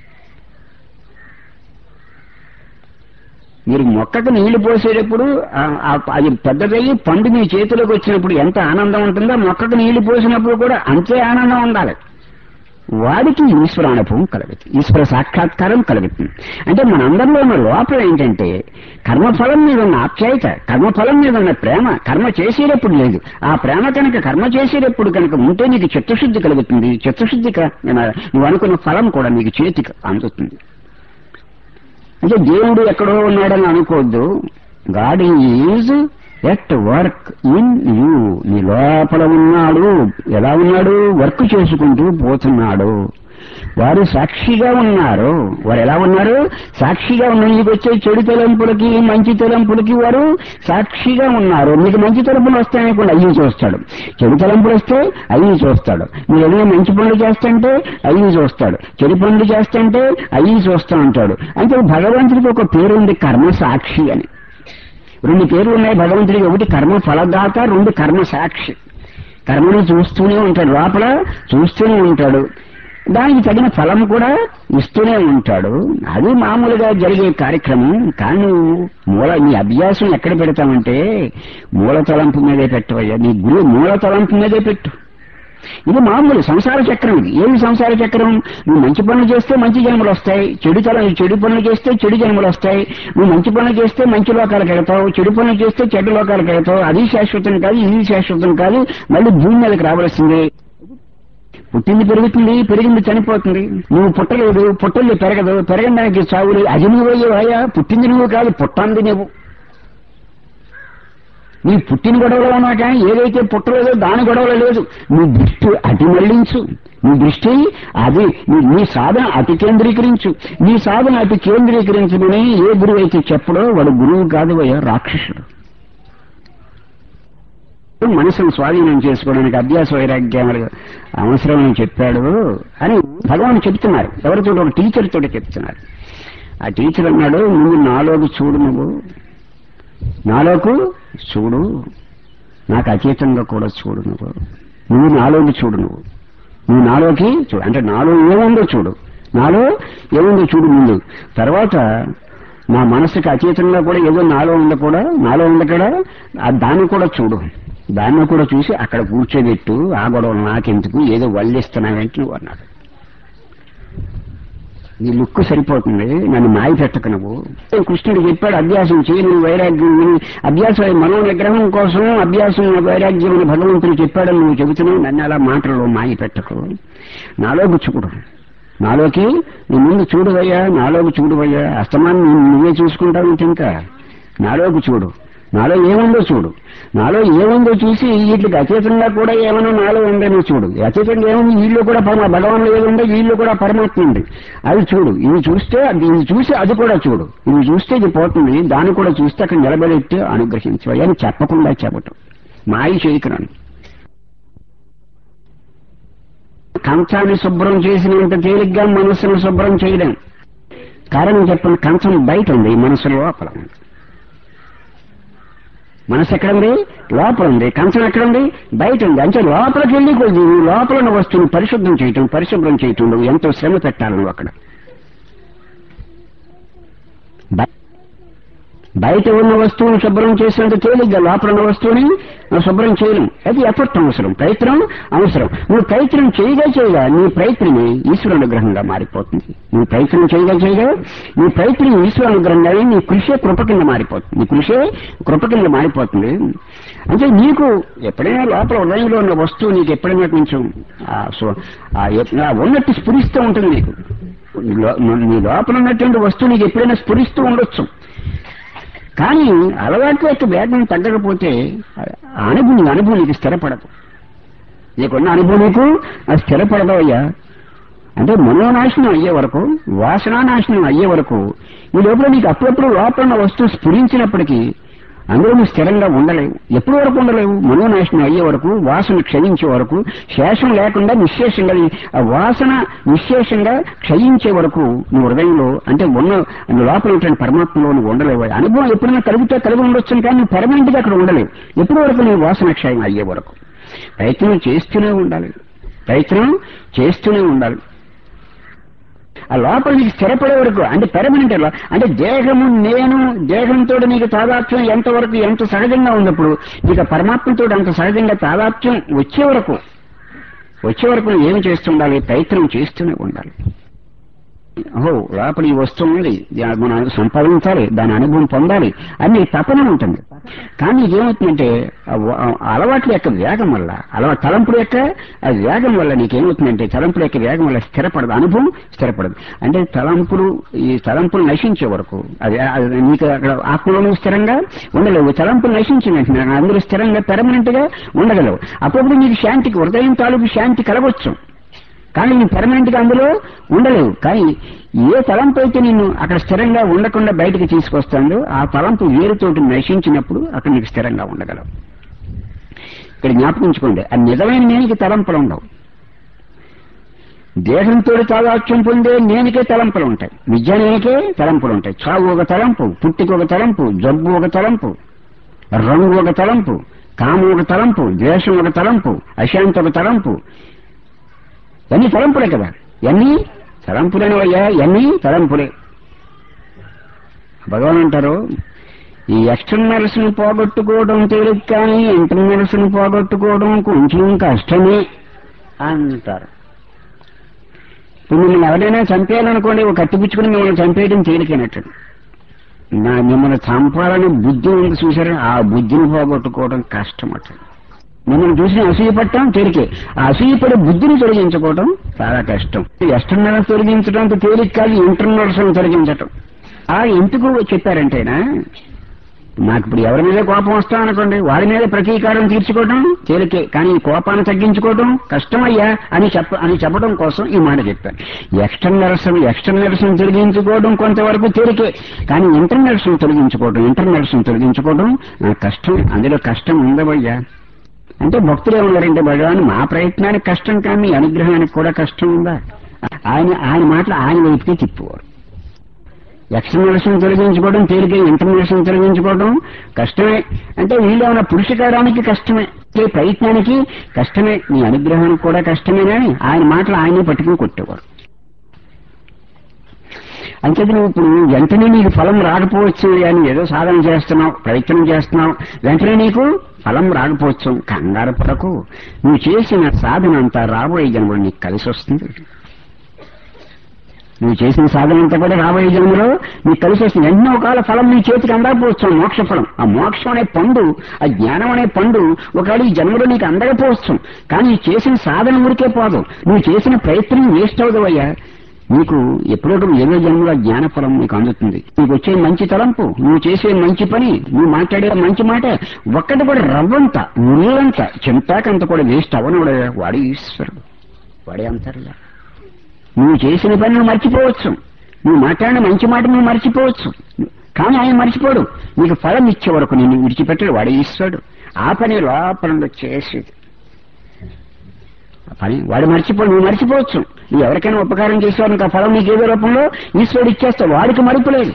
Speaker 1: మీరు మొక్కకు నీళ్లు పోసేటప్పుడు ఆ- ఆ- అది పెద్దదయ్యి పండు మీ చేతిలోకి వచ్చినప్పుడు ఎంత ఆనందం ఉంటుందో మొక్కకు నీళ్లు పోసినప్పుడు కూడా అంతే ఆనందం ఉండాలి వాడికి ఈశ్వర అనుభవం కలుగుతుంది ఈశ్వర సాక్షాత్కారం కలుగుతుంది అంటే మనందరిలో ఉన్న లోపల ఏంటంటే కర్మఫలం మీద ఉన్న ఆప్యాయత కర్మఫలం మీద ఉన్న ప్రేమ కర్మ చేసేటప్పుడు లేదు ఆ ప్రేమ కనుక కర్మ చేసేటప్పుడు కనుక ఉంటే నీకు చిత్తశుద్ధి కలుగుతుంది చిత్తశుద్ధి క- నువ్వు అనుకున్న ఫలం కూడా నీకు చేతికి అందుతుంది అంటే దేవుడు ఎక్కడో ఉన్నాడని అనుకోవద్దు God is at work in you నీ లోపల ఉన్నాడు ఎలా ఉన్నాడు వర్క్ చేసుకుంటూ పోతున్నాడు వారు సాక్షిగా ఉన్నారు వారు ఎలా ఉన్నారు సాక్షిగా ఉన్నారు మీకు వచ్చే చెడు తలంపులకి మంచి తలంపులకి వారు సాక్షిగా ఉన్నారు మీకు మంచి తలంపులు వస్తాయనుకోండి అయ్యి చూస్తాడు చెడు తలంపులు వస్తే అయ్యి చూస్తాడు మీరు ఏదైనా మంచి పనులు చేస్తుంటే అయ్యి చూస్తాడు చెడు పనులు చేస్తుంటే అయ్యి చూస్తూ ఉంటాడు అంటే భగవంతుడికి ఒక పేరు ఉంది కర్మ సాక్షి అని రెండు పేర్లు ఉన్నాయి భగవంతుడికి ఒకటి కర్మ ఫలదాత రెండు కర్మ సాక్షి కర్మను చూస్తూనే ఉంటాడు లోపల చూస్తూనే ఉంటాడు దానికి తగిన ఫలం కూడా ఇస్తూనే ఉంటాడు అది మామూలుగా జరిగే కార్యక్రమం కానీ మూల నీ అభ్యాసం ఎక్కడ పెడతామంటే మూల తలంపు మీదే పెట్టవయ్యా నీ గురువు మూల తలంపు మీదే పెట్టు ఇది మామూలు సంసార చక్రం ఇది ఏమి సంసార చక్రం నువ్వు మంచి పనులు చేస్తే మంచి జన్మలు వస్తాయి చెడు తల చెడు పనులు చేస్తే చెడు జన్మలు వస్తాయి నువ్వు మంచి పనులు చేస్తే మంచి లోకాలకు వెళ్తావు చెడు పనులు చేస్తే చెడు లోకాలకు వెళ్తావు అది శాశ్వతం కాదు ఇది శాశ్వతం కాదు మళ్ళీ భూమి మీదకి రావాల్సిందే పుట్టింది పెరుగుతుంది పెరిగింది చనిపోతుంది నువ్వు పుట్టలేదు పుట్టింది పెరగదు పెరగడానికి చావులు అది నువ్వు అయ్యావా పుట్టింది నువ్వు కాదు పుట్టంది నువ్వు నీ పుట్టిన గొడవలో ఉన్నా కానీ ఏదైతే పుట్టలేదో దాని గొడవలో లేదు నీ దృష్టి అటు మళ్లించు నీ దృష్టి అది నీ- నీ సాధన అటు కేంద్రీకరించు నీ సాధన అటు కేంద్రీకరించమని ఏ గురువు అయితే చెప్పడో వాడు గురువు కాదు అయ్యా రాక్షసుడు మనసును స్వాధీనం చేసుకోవడానికి అభ్యాస వైరాగ్యాలు అవసరమని చెప్పాడు అని భగవాన్ చెప్తున్నారు ఎవరితో ఒక టీచర్ తోటి చెప్తున్నారు ఆ టీచర్ అన్నాడు నువ్వు నాలోకి చూడు నువ్వు నాలోకు చూడు నాకు అతీతంగా కూడా చూడు నువ్వు నువ్వు నాలోకి చూడు నువ్వు నువ్వు నాలోకి చూడు అంటే నాలో ఏముందో చూడు నాలో ఏముందో చూడు ముందు తర్వాత నా మనసుకి అతీతంగా కూడా ఏదో నాలో ఉంది కూడా నాలో ఉంది కూడా ఆ దాన్ని కూడా చూడు దాన్ని కూడా చూసి అక్కడ కూర్చోబెట్టు ఆ గొడవలు నాకెందుకు ఏదో వల్లిస్తున్నావేంటి నువ్వు అన్నాడు నీ లుక్ సరిపోతుంది నన్ను మాయ పెట్టకు నువ్వు కృష్ణుడు చెప్పాడు అభ్యాసం చేయి నువ్వు వైరాగ్యం విని అభ్యాసం మనో నిగ్రహం కోసం అభ్యాసం వైరాగ్యం అని భగవంతుడు చెప్పాడని నువ్వు చెబుతున్నావు నన్ను అలా మాటల్లో మాయ పెట్టకు నాలో గుచ్చుకుడు నాలోకి నీ ముందు చూడువయ్యా నాలోకి చూడువయ్యా అస్తమాన్ని నువ్వు- నువ్వే చూసుకుంటావు ఇంకా నాలోకి చూడు నాలో ఏముందో చూడు నాలో ఏముందో చూసి వీటికి అతీతంగా కూడా ఏమైనా నాలో ఉందని చూడు అతీతంగా ఏముంది వీళ్ళు కూడా పరమ భగవాన్లో ఏముందో వీళ్ళు కూడా పరమాత్మ ఉంది అది చూడు ఇవి చూస్తే అది ఇది చూసి అది కూడా చూడు ఇవి చూస్తే ఇది పోతుంది దాన్ని కూడా చూస్తే అక్కడ నిలబెట్టి అనుగ్రహించు అని చెప్పకుండా చెప్పటం మాయ చేయకురాను కంచాన్ని శుభ్రం చేసినంత తేలిగ్గా మనస్సును శుభ్రం చేయలేం కారణం చెప్పండి కంచం బయట ఉంది మనసు లోపల ఉంది మనసు ఎక్కడుంది లోపల ఉంది కంచం ఎక్కడుంది బయట ఉంది అంటే లోపలికి వెళ్ళి కొద్ది నువ్వు లోపల ఉన్న వస్తువుని పరిశుద్ధం చేయటం పరిశుభ్రం చేయటం నువ్వు ఎంతో శ్రమ పెట్టాలి నువ్వు అక్కడ బయ- బయట ఉన్న వస్తువును శుభ్రం చేసినంత తేలిగ్గా లోపల ఉన్న వస్తువుని నువ్వు శుభ్రం చేయలేం అది ఎఫర్ట్ అవసరం ప్రయత్నం అవసరం నువ్వు ప్రయత్నం చేయగా చేయగా నీ ప్రయత్నమే ఈశ్వర అనుగ్రహంగా మారిపోతుంది నువ్వు ప్రయత్నం చేయగా చేయగా నీ ప్రయత్నం ఈశ్వర అనుగ్రహంగా నీ కృషే కృప కింద మారిపోతుంది నీ కృషే కృప కింద మారిపోతుంది అంటే నీకు ఎప్పుడైనా లోపల హృదయంలో ఉన్న వస్తువు నీకు ఎప్పుడైనా కొంచెం ఆ సో- ఆ ఎప్- ఆ ఉన్నట్టు స్ఫురిస్తూ ఉంటుంది నీకు నీ లో- నీ లోపల ఉన్నటువంటి వస్తువు నీకు ఎప్పుడైనా స్ఫురిస్తూ ఉండొచ్చు కానీ అలవాటు యొక్క వేగం తగ్గకపోతే ఆ అనుభవం అనుభవం నీకు స్థిరపడదు నీకున్న అనుభవం నీకు అది స్థిరపడదు అయ్యా అంటే మనోనాశనం అయ్యే వరకు వాసనానాశనం అయ్యే వరకు ఈ లోపల నీకు అప్పుడప్పుడు లోపల ఉన్న వస్తువు స్ఫురించినప్పటికీ అందులో నువ్వు స్థిరంగా ఉండలేవు ఎప్పటి వరకు ఉండలేవు మనోనాశనం అయ్యే వరకు వాసన క్షయించే వరకు శేషం లేకుండా నిశ్శేషంగా నీ- ఆ వాసన నిశ్శేషంగా క్షయించే వరకు నువ్వు హృదయంలో అంటే ఉన్న లోపల ఉన్నటువంటి పరమాత్మలో నువ్వు ఉండలేవు అనుభవం ఎప్పుడైనా కలిగితే కలిగి ఉండొచ్చు కానీ నువ్వు పర్మనెంట్ గా అక్కడ ఉండలేవు ఎప్పటి వరకు నీ వాసన క్షయం అయ్యే వరకు ప్రయత్నం చేస్తూనే ఉండాలి ప్రయత్నం చేస్తూనే ఉండాలి ఆ లోపల నీకు స్థిరపడే వరకు అంటే పెర్మనెంట్ అంటే దేహము నేను దేహంతో నీకు తాదాత్మ్యం ఎంతవరకు ఎంత సహజంగా ఉన్నప్పుడు నీకు ఆ పరమాత్మతో అంత సహజంగా తాదాత్మ్యం వచ్చే వరకు వచ్చే వరకు నువ్వు ఏమి చేస్తుండాలి ప్రయత్నం చేస్తూనే ఉండాలి ఓహో లోపల ఈ వస్తువు ఉంది దా- మనం సంపాదించాలి దాని అనుభవం పొందాలి అని తపన ఉంటుంది కానీ ఇదేమవుతుందంటే ఆ వ- ఆ అలవాట్ల యొక్క వేగం వల్ల అలవా తలంపుల యొక్క ఆ వేగం వల్ల నీకేమవుతుందంటే తలంపుల యొక్క వేగం వల్ల స్థిరపడదు అనుభవం స్థిరపడదు అంటే తలంపులు ఈ తలంపులు నశించే వరకు అది అది నీకు అక్కడ ఆత్మలో నువ్వు స్థిరంగా ఉండలేవు తలంపులు నశించిన వెంటనే అందరూ స్థిరంగా పెర్మనెంట్ గా ఉండగలవు అప్పుడప్పుడు నీకు శాంతికి హృదయం తాలూకు శాంతి కలగొచ్చు కానీ నువ్వు పెర్మనెంట్ గా అందులో ఉండలేవు కానీ ఏ తలంపు అయితే నిన్ను అక్కడ స్థిరంగా ఉండకుండా బయటకు తీసుకొస్తుందో ఆ తలంపు వేరుతోటి నశించినప్పుడు అక్కడ నీకు స్థిరంగా ఉండగలవు ఇక్కడ జ్ఞాపకించుకోండి ఆ నిజమైన నేనికి తలంపులు ఉండవు దేహంతో తాదాత్యం పొందే నేనికే తలంపులు ఉంటాయి నిజ నేనికే తలంపులు ఉంటాయి చావు ఒక తలంపు పుట్టికి ఒక తలంపు జబ్బు ఒక తలంపు రంగు ఒక తలంపు కాము ఒక తలంపు ద్వేషం ఒక తలంపు అశాంతి ఒక తలంపు ఎన్ని తలంపులే కదా ఎన్ని తలంపులేనవయ్యా ఎన్ని తలంపులే భగవాన్ అంటారు ఈ ఎక్స్టర్నల్స్ ని పోగొట్టుకోవడం తేలిక కానీ ఇంటర్నల్స్ ని పోగొట్టుకోవడం కొంచెం కష్టమే అంటారు ఇప్పుడు మిమ్మల్ని ఎవరైనా చంపేయాలనుకోండి ఒక కత్తిపుచ్చుకుని మిమ్మల్ని చంపేయడం తేలికైనట్టు నా మిమ్మల్ని చంపాలని బుద్ధి ఉంది చూసారా ఆ బుద్ధిని పోగొట్టుకోవడం కష్టం అట్లా మిమ్మల్ని చూసి అసూయపడటం తేలికే ఆ అసూయపడే బుద్ధిని తొలగించుకోవడం చాలా కష్టం ఎక్స్టర్నల్స్ తొలగించడం అంత తేలిక కాదు ఇంటర్నల్స్ తొలగించటం ఆ ఎందుకు చెప్పారంటేనా నాకు ఇప్పుడు ఎవరి మీద కోపం వస్తా అనుకోండి వారి మీద ప్రతీకారం తీర్చుకోవడం తేలికే కానీ ఈ కోపాన్ని తగ్గించుకోవడం కష్టమయ్యా అని చెప్ప అని చెప్పడం కోసం ఈ మాట చెప్పాను ఎక్స్టర్నల్స్ ఎక్స్టర్నల్స్ తొలగించుకోవడం కొంతవరకు తేలికే కానీ ఇంటర్నల్స్ తొలగించుకోవడం ఇంటర్నల్స్ తొలగించుకోవడం ఆ, కష్టం అందులో కష్టం ఉందవయ్యా అంటే భక్తులు ఏమన్నారంటే భగవాన్ మా ప్రయత్నానికి కష్టం కానీ మీ అనుగ్రహానికి కూడా కష్టం ఉందా ఆయన ఆయన మాటలు ఆయన వైపుకే తిప్పువారు ఎక్స్టర్నల్స్ తొలగించుకోవడం తేలిక ఇంటర్నల్స్ తొలగించుకోవడం కష్టమే అంటే వీళ్ళు ఏమైనా పురుషకారానికి కష్టమే ఏ ప్రయత్నానికి కష్టమే నీ అనుగ్రహానికి కూడా కష్టమే కానీ ఆయన మాటలు ఆయనే పట్టుకుని కొట్టేవారు అంచేత నువ్వు ఇప్పుడు వెంటనే నీకు ఫలం రాకపోవచ్చు అని ఏదో సాధన చేస్తున్నావు ప్రయత్నం చేస్తున్నావు వెంటనే నీకు ఫలం రాకపోవచ్చు కంగారు పడకు నువ్వు చేసిన సాధన అంతా రాబోయే జన్మలో నీకు కలిసి వస్తుంది నువ్వు చేసిన సాధన అంతా కూడా రాబోయే జన్మలో నీకు కలిసి వస్తుంది ఎన్నో కాల ఫలం నీ చేతికి అందకపోవచ్చు ఆ మోక్ష ఫలం ఆ మోక్షం అనే పండు ఆ జ్ఞానం అనే పండు ఒకవేళ ఈ జన్మలో నీకు అందకపోవచ్చు కానీ ఈ చేసిన సాధన ఊరికే పోదు నువ్వు చేసిన ప్రయత్నం వేస్ట్ అవుదవయ్యా నీకు ఎప్పుడో ఏదో జన్మలో ఆ జ్ఞాన ఫలం నీకు అందుతుంది నీకు వచ్చే మంచి తలంపు నువ్వు చేసే మంచి పని నువ్వు మాట్లాడే మంచి మాట ఒక్కటి కూడా రవ్వంత ముళ్ళంత చింతాకంత కూడా వేస్ట్ అవ్వను వాడి ఈశ్వరుడు వాడే అంతర్లా నువ్వు చేసిన పని నువ్వు మర్చిపోవచ్చు నువ్వు మాట్లాడిన మంచి మాట నువ్వు మర్చిపోవచ్చు కానీ ఆయన మర్చిపోడు నీకు ఫలం ఇచ్చే వరకు నేను విడిచిపెట్టడు వాడే ఈశ్వరుడు ఆ పని లోపల చేసేది ఆ పని వాడు మర్చిపోడు నువ్వు మర్చిపోవచ్చు నువ్వు ఎవరికైనా ఉపకారం చేసేవాడు నీకు ఆ ఫలం నీకు ఏదో రూపంలో ఈశ్వరుడు ఇచ్చేస్తావు వాడికి మరుపులేదు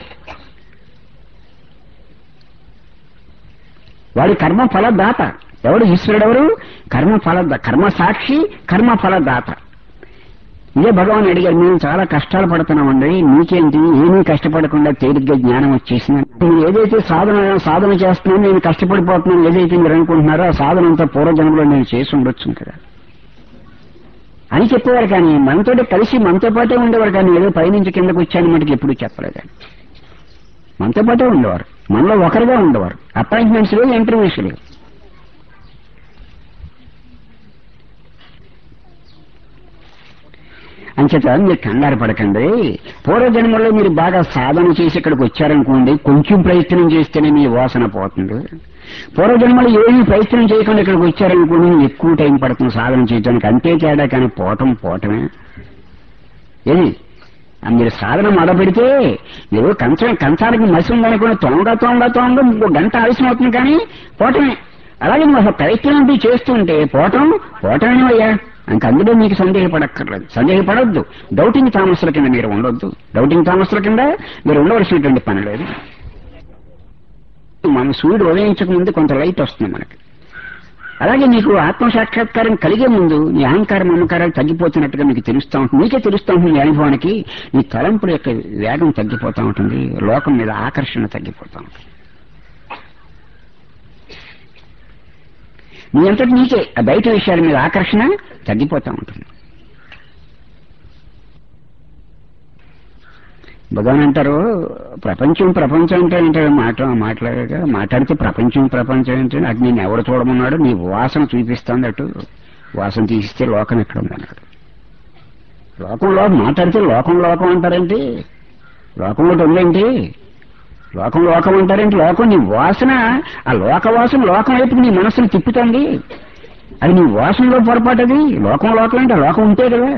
Speaker 1: వాడి కర్మ ఫలదాత ఎవడు ఈశ్వరుడు ఎవరు కర్మ ఫల కర్మ సాక్షి కర్మ ఫలదాత ఇదే భగవాన్ అడిగారు మేము చాలా కష్టాలు పడుతున్నామండి మీకేంటి ఏమీ కష్టపడకుండా తేలిగ్గా జ్ఞానం వచ్చేసింది నేను ఏదైతే సాధన సాధన చేస్తున్నానో నేను కష్టపడిపోతున్నాను ఏదైతే మీరు అనుకుంటున్నారో ఆ సాధన అంతా పూర్వజన్మలో నేను చేసి ఉండొచ్చు కదా అని చెప్పేవారు కానీ మనతో కలిసి మనతో పాటే ఉండేవారు కానీ ఏదో పైనుంచి కిందకు వచ్చాను మటుకు ఎప్పుడు చెప్పలేదు ఆయన మనతో పాటే ఉండేవారు మనలో ఒకరుగా ఉండేవారు అపాయింట్మెంట్స్ లేవు ఇంటర్వ్యూస్ లేవు అంచేత మీరు కంగారు పడకండి పూర్వజన్మలో మీరు బాగా సాధన చేసి ఇక్కడికి వచ్చారనుకోండి కొంచెం ప్రయత్నం చేస్తేనే మీ వాసన పోతుంది పూర్వజన్మలో ఏమీ ప్రయత్నం చేయకుండా ఇక్కడికి వచ్చారనుకోండి ఎక్కువ టైం పడుతుంది సాధన చేయడానికి అంతే తేడా కానీ పోవటం పోవటమే ఏది ఆ మీరు సాధన మొదలుపెడితే మీరు కంచం కంచానికి మసి ఉందనుకుని తొంగ తొంగ తొంగ ఇంకో గంట ఆలస్యం అవుతుంది కానీ పోవటమే అలాగే నువ్వు అసలు ప్రయత్నం అంటూ చేస్తుంటే పోవటం పోవటమే అయ్యా ఇంక అందులో మీకు సందేహపడక్కర్లేదు సందేహపడొద్దు డౌటింగ్ తామస్సుల కింద మీరు ఉండొద్దు డౌటింగ్ తామస్సుల కింద మీరు ఉండవలసినటువంటి పని లేదు మన సూర్యుడు ఉదయించక ముందు కొంత లైట్ వస్తుంది మనకి అలాగే నీకు ఆత్మ సాక్షాత్కారం కలిగే ముందు నీ అహంకారం మమకారాలు తగ్గిపోతున్నట్టుగా మీకు తెలుస్తూ ఉంటుంది నీకే తెలుస్తూ ఉంటుంది నీ అనుభవానికి నీ తలంపుల యొక్క వేగం తగ్గిపోతూ ఉంటుంది లోకం మీద ఆకర్షణ తగ్గిపోతూ ఉంటుంది నీ అంతటి నీకే ఆ బయట విషయాల మీద ఆకర్షణ తగ్గిపోతూ ఉంటుంది భగవాన్ అంటారు ప్రపంచం ప్రపంచం అంటే అంటే మాట మాట్లాడగా మాట్లాడితే ప్రపంచం ప్రపంచం అంటే అది నేను ఎవరు చూడమన్నాడు నీ వాసన చూపిస్తాను అటు వాసన తీసిస్తే లోకం ఎక్కడ ఉందన్నాడు లోకంలో మాట్లాడితే లోకం లోకం అంటారేంటి లోకంలో ఉందేంటి లోకం లోకం అంటారేంటి లోకం నీ వాసన ఆ లోక వాసన లోకం వైపుకి నీ మనసును తిప్పుతుంది అది నీ వాసనలో పొరపాటు అది లోకం లోకం అంటే లోకం ఉంటే కదా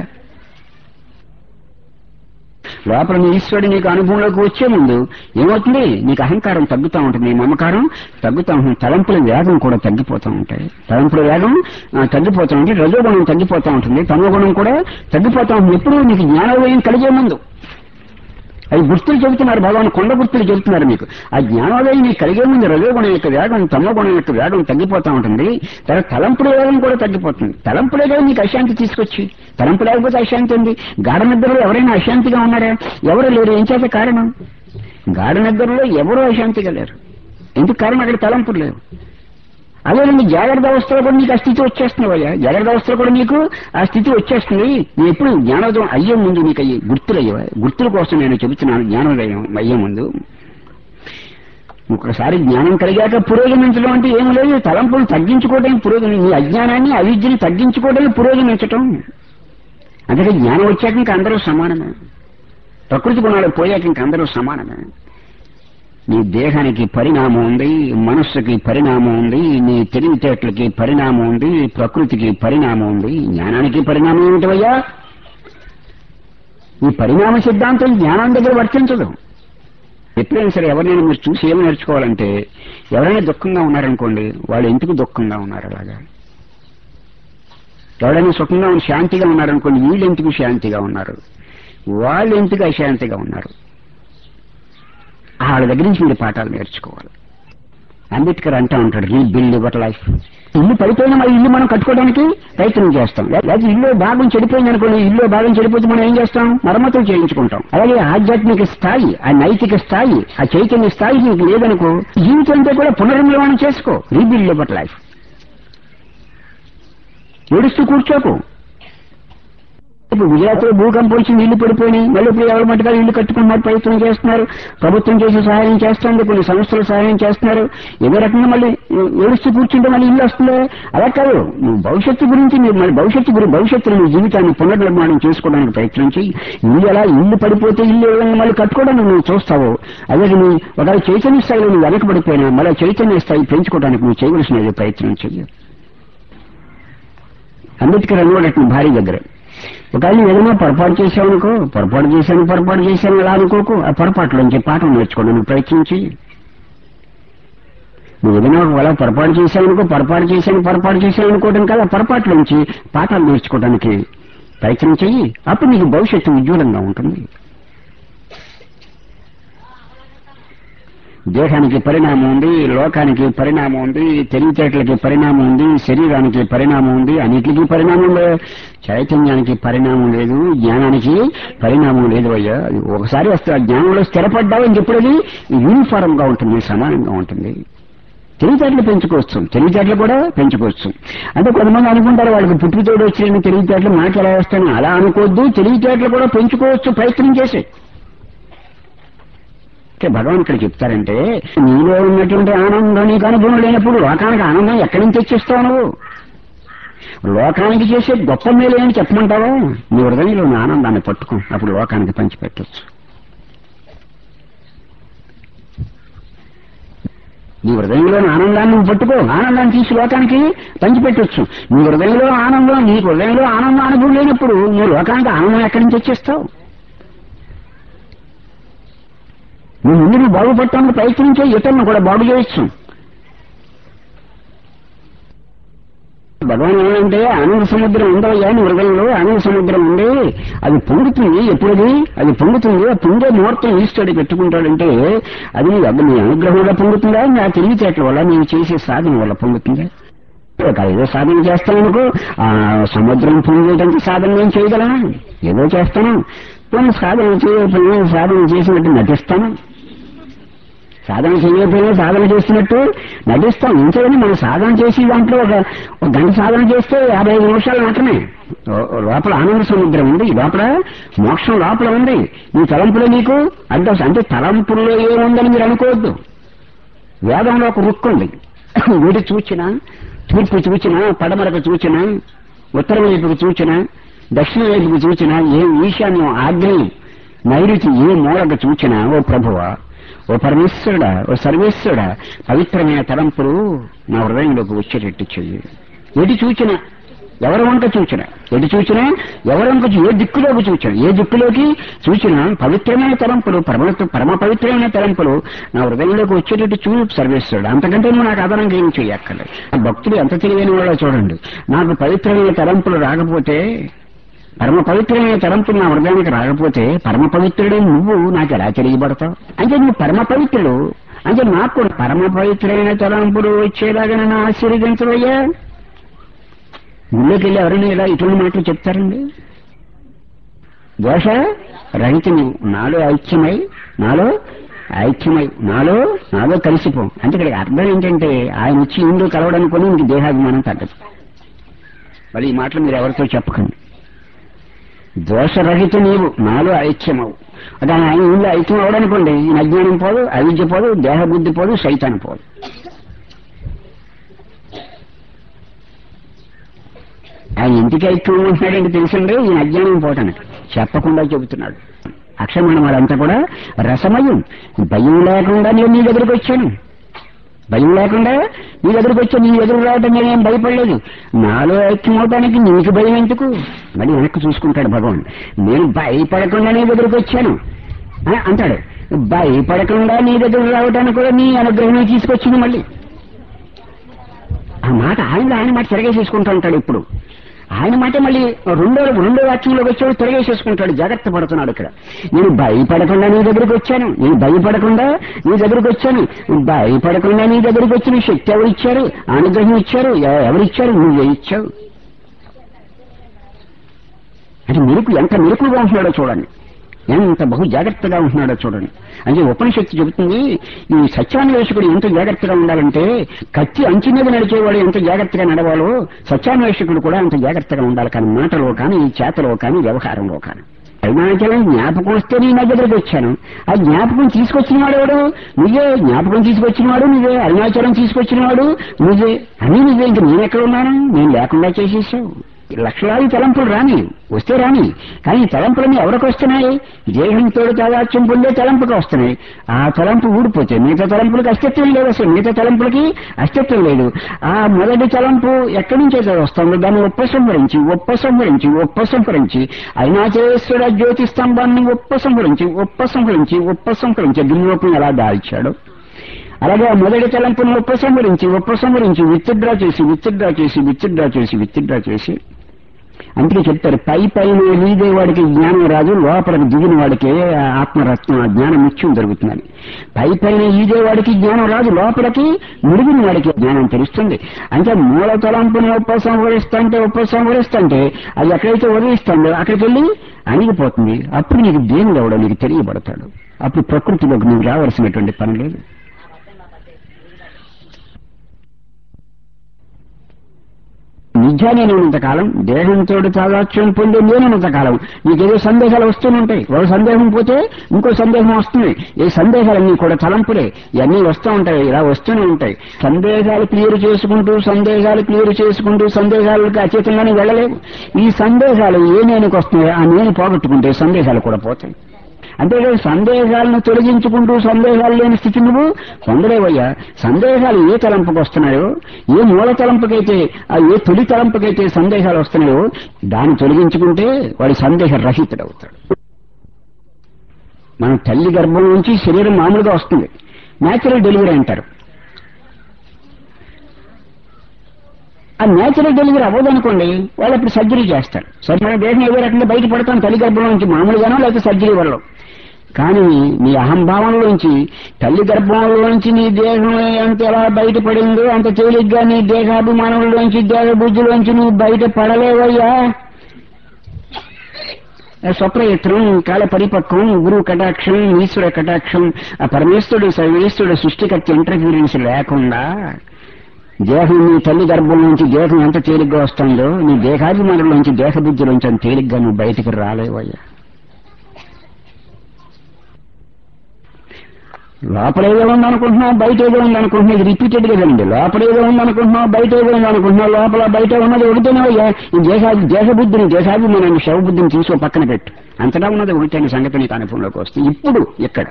Speaker 1: లోపల నీ ఈశ్వరుడు నీకు అనుభవంలోకి వచ్చే ముందు ఏమవుతుంది నీకు అహంకారం తగ్గుతూ ఉంటుంది నీ మమకారం తగ్గుతూ ఉంటుంది తలంపుల వేగం కూడా తగ్గిపోతూ ఉంటాయి తలంపుల వేగం ఆ, తగ్గిపోతూ ఉంటుంది రజోగుణం తగ్గిపోతూ ఉంటుంది తమోగుణం కూడా తగ్గిపోతూ ఉంటుంది ఎప్పుడు నీకు జ్ఞానోదయం కలిగే ముందు అది గుర్తులు చెబుతున్నారు భగవాన్ కొండ గుర్తులు చెబుతున్నారు మీకు ఆ జ్ఞానోదయం నీకు కలిగే ముందు రజోగుణం యొక్క వేగం తమోగుణం యొక్క వేగం తగ్గిపోతూ ఉంటుంది తర్వాత తలంపుల వేగం కూడా తగ్గిపోతుంది తలంపులే కదా నీకు అశాంతి తీసుకొచ్చి తలంపు లేకపోతే అశాంతి ఉంది గాఢ నిద్రలో ఎవరైనా అశాంతిగా ఉన్నారా ఎవరు లేరు ఏం చేత కారణం గాఢ నిద్రలో ఎవరూ అశాంతిగా లేరు ఎందుకు కారణం అక్కడ తలంపులు లేవు అదే నీ జాగ్రత్త అవస్థలో కూడా నీకు ఆ స్థితి వచ్చేస్తుంది అయ్యా జాగ్రత్త అవస్థలో కూడా నీకు ఆ స్థితి వచ్చేస్తుంది నీ ఎప్పుడు జ్ఞానోదయం అయ్యే ముందు నీకు అయ్యి గుర్తులు అయ్యా గుర్తుల కోసం నేను చెబుతున్నాను జ్ఞానోదయం అయ్యే ముందు ఒకసారి జ్ఞానం కలిగాక పురోగమించడం అంటే ఏం లేదు తలంపులు తగ్గించుకోవడం పురోగమి నీ అజ్ఞానాన్ని అవిద్యని తగ్గించుకోవడమే పురోగమించటం అందుకే జ్ఞానం వచ్చాక ఇంక అందరూ సమానమే ప్రకృతి గుణాలు పోయాక ఇంక అందరూ సమానమే నీ దేహానికి పరిణామం ఉంది మనస్సుకి పరిణామం ఉంది నీ తెలివితేటలకి పరిణామం ఉంది ప్రకృతికి పరిణామం ఉంది జ్ఞానానికి పరిణామం ఏమిటవయ్యా ఈ పరిణామ సిద్ధాంతం జ్ఞానం దగ్గర వర్తించదు ఎప్పుడైనా సరే ఎవరినైనా మీరు చూసి ఏమి నేర్చుకోవాలంటే ఎవరైనా దుఃఖంగా ఉన్నారనుకోండి వాళ్ళు ఎందుకు దుఃఖంగా ఉన్నారు అలాగా ఎవరైనా సుఖంగా ఉండి శాంతిగా ఉన్నారనుకోండి వీళ్ళు ఎందుకు శాంతిగా ఉన్నారు వాళ్ళు ఎందుకు అశాంతిగా ఉన్నారు వాళ్ళ దగ్గర నుంచి మీరు పాఠాలు నేర్చుకోవాలి అంబేద్కర్ అంటా ఉంటాడు రీబిల్డ్ యువర్ లైఫ్ ఇల్లు పడిపోయిన మరి ఇల్లు మనం కట్టుకోవడానికి ప్రయత్నం చేస్తాం లేదా ఇల్లు భాగం చెడిపోయింది అనుకోండి ఇల్లు భాగం చెడిపోతే మనం ఏం చేస్తాం మరమ్మతులు చేయించుకుంటాం అలాగే ఆధ్యాత్మిక స్థాయి ఆ నైతిక స్థాయి ఆ చైతన్య స్థాయి నీకు లేదనుకో జీవితం అంతా కూడా పునర్నిర్మాణం చేసుకో రీబిల్డ్ యువర్ లైఫ్ ఏడుస్తూ కూర్చోకు ఇప్పుడు గుజరాత్ లో భూకంపం వచ్చింది ఇల్లు పడిపోయినాయి మళ్ళీ ఇప్పుడు ఎవరి మట్టుగా ఇల్లు కట్టుకున్నారు ప్రయత్నం చేస్తున్నారు ప్రభుత్వం చేసి సహాయం చేస్తుంది కొన్ని సంస్థలు సహాయం చేస్తున్నారు ఏదో రకంగా మళ్ళీ ఏడుస్తూ కూర్చుంటే మళ్ళీ ఇల్లు వస్తుందో అలా కాదు నువ్వు భవిష్యత్తు గురించి మీరు మళ్ళీ భవిష్యత్తు గురించి భవిష్యత్తులో నీ జీవితాన్ని పునర్నిర్మాణం చేసుకోవడానికి ప్రయత్నించి ఇల్లు ఎలా ఇల్లు పడిపోతే ఇల్లు ఏ విధంగా మళ్ళీ కట్టుకోవడానికి నువ్వు చూస్తావు అదే నీ ఒకవేళ చైతన్య స్థాయిలో నువ్వు వెనకబడిపోయినా మళ్ళీ చైతన్య స్థాయి పెంచుకోవడానికి నువ్వు చేయవలసిన ప్రయత్నం చెయ్యి అంబేద్కర్ అనుకోవడం భార్య దగ్గర ఒకవేళ నువ్వు ఏదైనా పొరపాటు చేసావనుకో పొరపాటు చేశాను పొరపాటు చేశాను అలా అనుకోకు ఆ పొరపాటులోంచి పాఠం నేర్చుకోవడానికి ప్రయత్నించి నువ్వు ఏదైనా ఒకవేళ పొరపాటు చేశావనుకో పొరపాటు చేశాను పొరపాటు చేశాను అనుకోవడం కాదు ఆ పొరపాటులోంచి పాఠాలు నేర్చుకోవడానికి ప్రయత్నం చెయ్యి అప్పుడు నీకు భవిష్యత్తు ఉజ్వలంగా ఉంటుంది దేహానికి పరిణామం ఉంది లోకానికి పరిణామం ఉంది తెలివితేటలకి పరిణామం ఉంది శరీరానికి పరిణామం ఉంది అన్నిటికీ పరిణామం లేదు చైతన్యానికి పరిణామం లేదు జ్ఞానానికి పరిణామం లేదు అయ్యా అది ఒకసారి వస్తే ఆ జ్ఞానంలో స్థిరపడ్డావు అని చెప్పేది యూనిఫారం గా ఉంటుంది సమానంగా ఉంటుంది తెలివితేటలు పెంచుకోవచ్చు తెలివితేటలు కూడా పెంచుకోవచ్చు అంటే కొంతమంది అనుకుంటారు వాళ్ళకి పుట్టుతోడు వచ్చిన తెలివితేటలు మనకి ఎలా వస్తాయని అలా అనుకోవద్దు తెలివితేటలు కూడా పెంచుకోవచ్చు ప్రయత్నం చేసే అంటే భగవాన్ ఇక్కడ చెప్తారంటే నీలో ఉన్నటువంటి ఆనందం నీకు అనుభవం లేనప్పుడు లోకానికి ఆనందం ఎక్కడి నుంచి తెచ్చిస్తావు నువ్వు లోకానికి చేసే గొప్ప మేలు ఏమి చెప్పమంటావా నీ హృదయంలో ఉన్న ఆనందాన్ని పట్టుకో అప్పుడు లోకానికి పంచిపెట్టచ్చు నీ హృదయంలోని ఆనందాన్ని నువ్వు పట్టుకో ఆనందాన్ని తీసి లోకానికి పంచిపెట్టొచ్చు నీ హృదయంలో ఆనందం నీ హృదయంలో ఆనందం అనుభవం లేనప్పుడు నువ్వు లోకానికి ఆనందం ఎక్కడి నుంచి తెచ్చిస్తావు నువ్వు ముందు నువ్వు బాగుపడటానికి ప్రయత్నించే ఇతరులను కూడా బాగు చేయొచ్చు భగవాన్ ఏమంటే ఆనంద సముద్రం ఉండవయ్యా నీ హృదయంలో ఆనంద సముద్రం ఉంది అది పొంగుతుంది ఎప్పుడది అది పొంగుతుంది ఆ పొంగే ముహూర్తం ఈశ్వరుడు పెట్టుకుంటాడంటే అది నీ అగ్ని నీ అనుగ్రహం వల్ల పొంగుతుందా నా తెలివితేటల వల్ల నేను చేసే సాధన వల్ల పొంగుతుందా ఒక ఏదో సాధన చేస్తాననుకో ఆ సముద్రం పొంగేటంత సాధన నేను చేయగలనా ఏదో చేస్తాను నేను సాధన చేయకపోయినా సాధన చేసినట్టు నటిస్తాను సాధన చేయకపోయినా సాధన చేస్తున్నట్టు నటిస్తాం ఇంకేదని మనం సాధన చేసి దాంట్లో ఒక ఒక గంట సాధన చేస్తే యాభై ఐదు నిమిషాలు మాత్రమే ఓ- ఓ లోపల ఆనంద సముద్రం ఉంది లోపల మోక్షం లోపల ఉంది ఈ తలంపులో నీకు అంటే అంటే తలంపుల్లో ఏముందని మీరు అనుకోవద్దు వేదంలో ఒక రుక్కు ఉంది వీటి చూచిన తూర్పు చూచిన పడమరకు చూచిన ఉత్తరం వైపుకు చూచిన దక్షిణ వైపుకు చూచిన ఏ ఈశాన్యం ఆగ్నేయం నైరుతి ఏ మూలకు చూచినా ఓ ప్రభువా ఓ పరమేశ్వరుడా ఓ సర్వేశ్వరుడా పవిత్రమైన తలంపులు నా హృదయంలోకి వచ్చేటట్టు చెయ్యి ఎటు చూచినా ఎవరి వంక చూచిన ఎటు చూచినా ఎవరి వంక చూ- ఏ దిక్కులోకి చూచిన ఏ దిక్కులోకి చూచినా పవిత్రమైన తలంపులు పరమ పరమ పవిత్రమైన తలంపులు నా హృదయంలోకి వచ్చేటట్టు చూ సర్వేశ్వరుడు అంతకంటే నువ్వు నాకు అదనంగా ఏం చేయక్కర్లేదు ఆ భక్తులు ఎంత తెలివైన వాళ్ళో చూడండి నాకు పవిత్రమైన తలంపులు రాకపోతే పరమ పవిత్రమైన తలంపులు నా హృదయానికి రాకపోతే పరమ పవిత్రుడే నువ్వు నాకు ఎలా తెలియబడతావు అంటే నువ్వు పరమ పవిత్రుడు అంటే నాకు కూడా పరమ పవిత్రమైన తలంపులు వచ్చేలాగా నన్ను ఆశీర్వదించవయ్యా గుళ్ళోకి వెళ్ళి ఎవరైనా ఇలా ఇటువంటి మాటలు చెప్తారండి దోష రహిత నువ్వు నాలో ఐక్యమై నాలో ఐక్యమై నాలో నాలో కలిసిపో అంటే ఇక్కడ అర్థం ఏంటంటే ఆయన వచ్చి ఇందులో కలవడానికి ఇంక దేహాభిమానం తగ్గదు మళ్ళీ ఈ మాటలు మీరు ఎవరితో చెప్పకండి దోషరహిత నీవు నాలో ఐక్యమవు అంటే ఆయన ఇంట్లో ఐక్యం అవడనుకోండి ఈ అజ్ఞానం పోదు అవిద్య పోదు దేహబుద్ధి పోదు సైతాన్ని పోదు ఆయన ఇంటికి ఐక్యం ఉంటున్నాడంటే తెలుసండి ఈయన అజ్ఞానం పోటానికి చెప్పకుండా చెబుతున్నాడు అక్షరమైన వాళ్ళంతా కూడా రసమయం భయం లేకుండా నేను నీ దగ్గరికి వచ్చాను భయం లేకుండా నీ దగ్గరికి వచ్చి నీ ఎదురు రావడం నేనేం భయపడలేదు నాలో ఐక్యం అవడానికి నీకు భయం ఎందుకు మళ్ళీ వెనక్కి చూసుకుంటాడు భగవాన్ నేను భయపడకుండా నీ దగ్గరికి వచ్చాను ఆ, అంటాడు భయపడకుండా నీ దగ్గర రావడానికి కూడా నీ అనుగ్రహమే తీసుకొచ్చింది మళ్ళీ ఆ మాట ఆయన ఆయన మాట తిరగేసేసుకుంటూ ఉంటాడు ఇప్పుడు ఆయన మాట మళ్ళీ రెండో రెండో వాక్యంలోకి వచ్చాడు తిరగేసేసుకుంటాడు జాగ్రత్త పడుతున్నాడు ఇక్కడ నేను భయపడకుండా నీ దగ్గరికి వచ్చాను నేను భయపడకుండా నీ దగ్గరికి వచ్చాను భయపడకుండా నీ దగ్గరికి వచ్చిన శక్తి ఎవరు ఇచ్చారు అనుగ్రహం ఇచ్చారు ఎ- ఎవరు ఇచ్చారు నువ్వే ఇచ్చావు అంటే మెరుపు ఎంత మెరుపుగా ఉంటున్నాడో చూడండి ఎంత బహు జాగ్రత్తగా ఉంటున్నాడో చూడండి అంటే ఉపనిషత్తు చెబుతుంది ఈ సత్యాన్వేషకుడు ఎంత జాగ్రత్తగా ఉండాలంటే కత్తి అంచు మీద నడిచేవాడు ఎంత జాగ్రత్తగా నడవాలో సత్యాన్వేషకుడు కూడా అంత జాగ్రత్తగా ఉండాలి కానీ మాటలో కానీ చేతలో కానీ వ్యవహారంలో కానీ అరుణాచలం జ్ఞాపకం వస్తే నీ నా దగ్గరికి వచ్చాను ఆ జ్ఞాపకం తీసుకొచ్చిన వాడు ఎవడు నువ్వే జ్ఞాపకం తీసుకొచ్చిన వాడు నువ్వే అరుణాచలం తీసుకొచ్చిన వాడు నువ్వే అని నువ్వే ఇంక నేను ఎక్కడ ఉన్నాను నేను లేకుండా చేసేసావు లక్షలాది తలంపులు రాని వస్తే రాని కానీ ఈ తలంపులన్నీ ఎవరికి వస్తున్నాయి దేహంతో తాదాత్యం పొందే తలంపుకి వస్తున్నాయి ఆ తలంపు ఊడిపోతే మిగతా తలంపులకి అస్తిత్వం లేదు అసలు మిగతా తలంపులకి అస్తిత్వం లేదు ఆ మొదటి తలంపు ఎక్కడి నుంచి అయితే వస్తుందో దాన్ని ఉపసంహరించి ఉపసంహరించి ఉపసంహరించి అరుణాచలేశ్వర జ్యోతి స్తంభాన్ని ఉపసంహరించి ఉపసంహరించి ఉపసంహరించి దుర్యోపం ఎలా దాల్చాడు అలాగే ఆ మొదటి తలంపును ఉపసంహరించి ఉపసంహరించి విత్డ్రా చేసి విత్డ్రా చేసి విత్డ్రా చేసి విత్డ్రా చేసి అందుకే చెప్తారు పై పైన వీదే వాడికి జ్ఞానం రాదు లోపలికి దిగిన వాడికి ఆ ఆత్మరత్నం ఆ జ్ఞానం ముఖ్యం జరుగుతుందని పై పైన ఈదే వాడికి జ్ఞానం రాదు లోపలికి ముడిగిన వాడికి జ్ఞానం తెలుస్తుంది అంటే మూల తలంపుని ఉపసంహరిస్తుంటే ఉపసంహరిస్తుంటే అది ఎక్కడైతే వదిలిస్తుందో అక్కడికి వెళ్ళి అణిగిపోతుంది అప్పుడు నీకు దేవుడు ఎవడో నీకు తెలియబడతాడు అప్పుడు ప్రకృతిలోకి నీకు రావాల్సినటువంటి పని లేదు నిజా నేనున్నంత కాలం దేహంతో తాదాత్యం పొందే నేనున్నంత కాలం నీకేదో సందేహాలు వస్తూనే ఉంటాయి ఒక సందేహం పోతే ఇంకో సందేహం వస్తుంది ఈ సందేహాలన్నీ కూడా తలంపులే ఇవన్నీ వస్తూ ఉంటాయి ఇలా వస్తూనే ఉంటాయి సందేహాలు క్లియర్ చేసుకుంటూ సందేహాలు క్లియర్ చేసుకుంటూ సందేహాలకు అతీతంగానే వెళ్ళలేవు ఈ సందేహాలు ఏ నేనుకు వస్తున్నాయో ఆ నేను పోగొట్టుకుంటే సందేహాలు కూడా పోతాయి అంతేకాదు సందేహాలను తొలగించుకుంటూ సందేహాలు లేని స్థితి నువ్వు పొందలేవయ్యా సందేహాలు ఏ తలంపుకు వస్తున్నాయో ఏ మూల తలంపుకైతే ఆ ఏ తొలి తలంపుకైతే సందేహాలు వస్తున్నాయో దాన్ని తొలగించుకుంటే వాడు సందేహ రహితుడవుతాడు మన తల్లి గర్భం నుంచి శరీరం మామూలుగా వస్తుంది న్యాచురల్ డెలివరీ అంటారు ఆ నేచురల్ డెలివరీ అవ్వదనుకోండి వాళ్ళు అప్పుడు సర్జరీ చేస్తారు సరే మన దేహం ఏదో రకంగా బయట పడతాం తల్లి గర్భంలో నుంచి మామూలుగానో లేకపోతే సర్జరీ వల్ల కానీ నీ అహంభావంలోంచి తల్లి గర్భంలోంచి నీ దేహం ఎంత ఎలా బయటపడిందో అంత తేలిగ్గా నీ దేహాభిమానంలోంచి దేహ బుద్ధిలోంచి నువ్వు బయట పడలేవయ్యా స్వప్రయత్నం కాల పరిపక్వం గురువు కటాక్షం ఈశ్వర కటాక్షం ఆ పరమేశ్వరుడు సర్వేశ్వరుడు సృష్టికర్త ఇంటర్ఫీరెన్స్ లేకుండా దేహం నీ తల్లి గర్భం నుంచి దేహం ఎంత తేలిగ్గా వస్తుందో నీ దేహాభిమానంలోంచి దేహ బుద్ధిలోంచి అంత తేలిగ్గా నువ్వు బయటికి రాలేవయ్యా లోపల ఏదో ఉందనుకుంటున్నావు బయట ఏదో ఉందనుకుంటున్నావు ఇది రిపీటెడ్ గా కదండి లోపల ఏదో ఉందనుకుంటున్నావు బయట ఏదో ఉందనుకుంటున్నావు లోపల బయట ఉన్నది ఒకటేనే అయ్యా ఈ దేశా దేశబుద్ధిని దేశాభిమానాన్ని శవబుద్ధిని తీసుకో పక్కన పెట్టు అంతటా ఉన్నది ఒకటేని సంగతి నీకు అనుభవంలోకి వస్తుంది ఇప్పుడు ఇక్కడ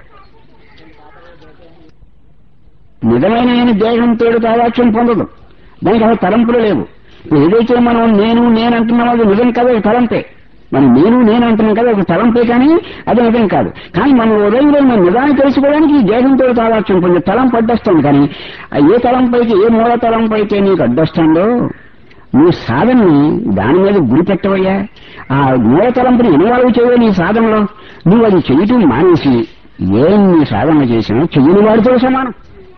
Speaker 1: నిజమైన నేను దేహంతో తాదాక్ష్యం పొందదు దానికి అసలు తలంపులు లేవు ఇప్పుడు ఏదైతే మనం నేను నేను అంటున్నామో అది నిజం కాదు అది తలంపే మనం నేను నేను అంటున్నాం కదా ఒక తలంపే కానీ అది నిజం కాదు కానీ మన ఉదయంలో మన నిజాన్ని తెలుసుకోవడానికి ఈ దేహంతో తాదాక్ష్యం పొందే తలం అడ్డొస్తుంది కానీ ఆ ఏ తలంపు అయితే ఏ మూల తలంపు అయితే నీకు అడ్డొస్తుందో నువ్వు సాధనని దాని మీద గురి పెట్టవయ్యా ఆ మూల తలంపుని ఇన్వాల్వ్ చేయవు నీ సాధనలో నువ్వు అది చేయటం మానేసి ఏం నీ సాధన చేసినా చెయ్యని వాడితో సమానం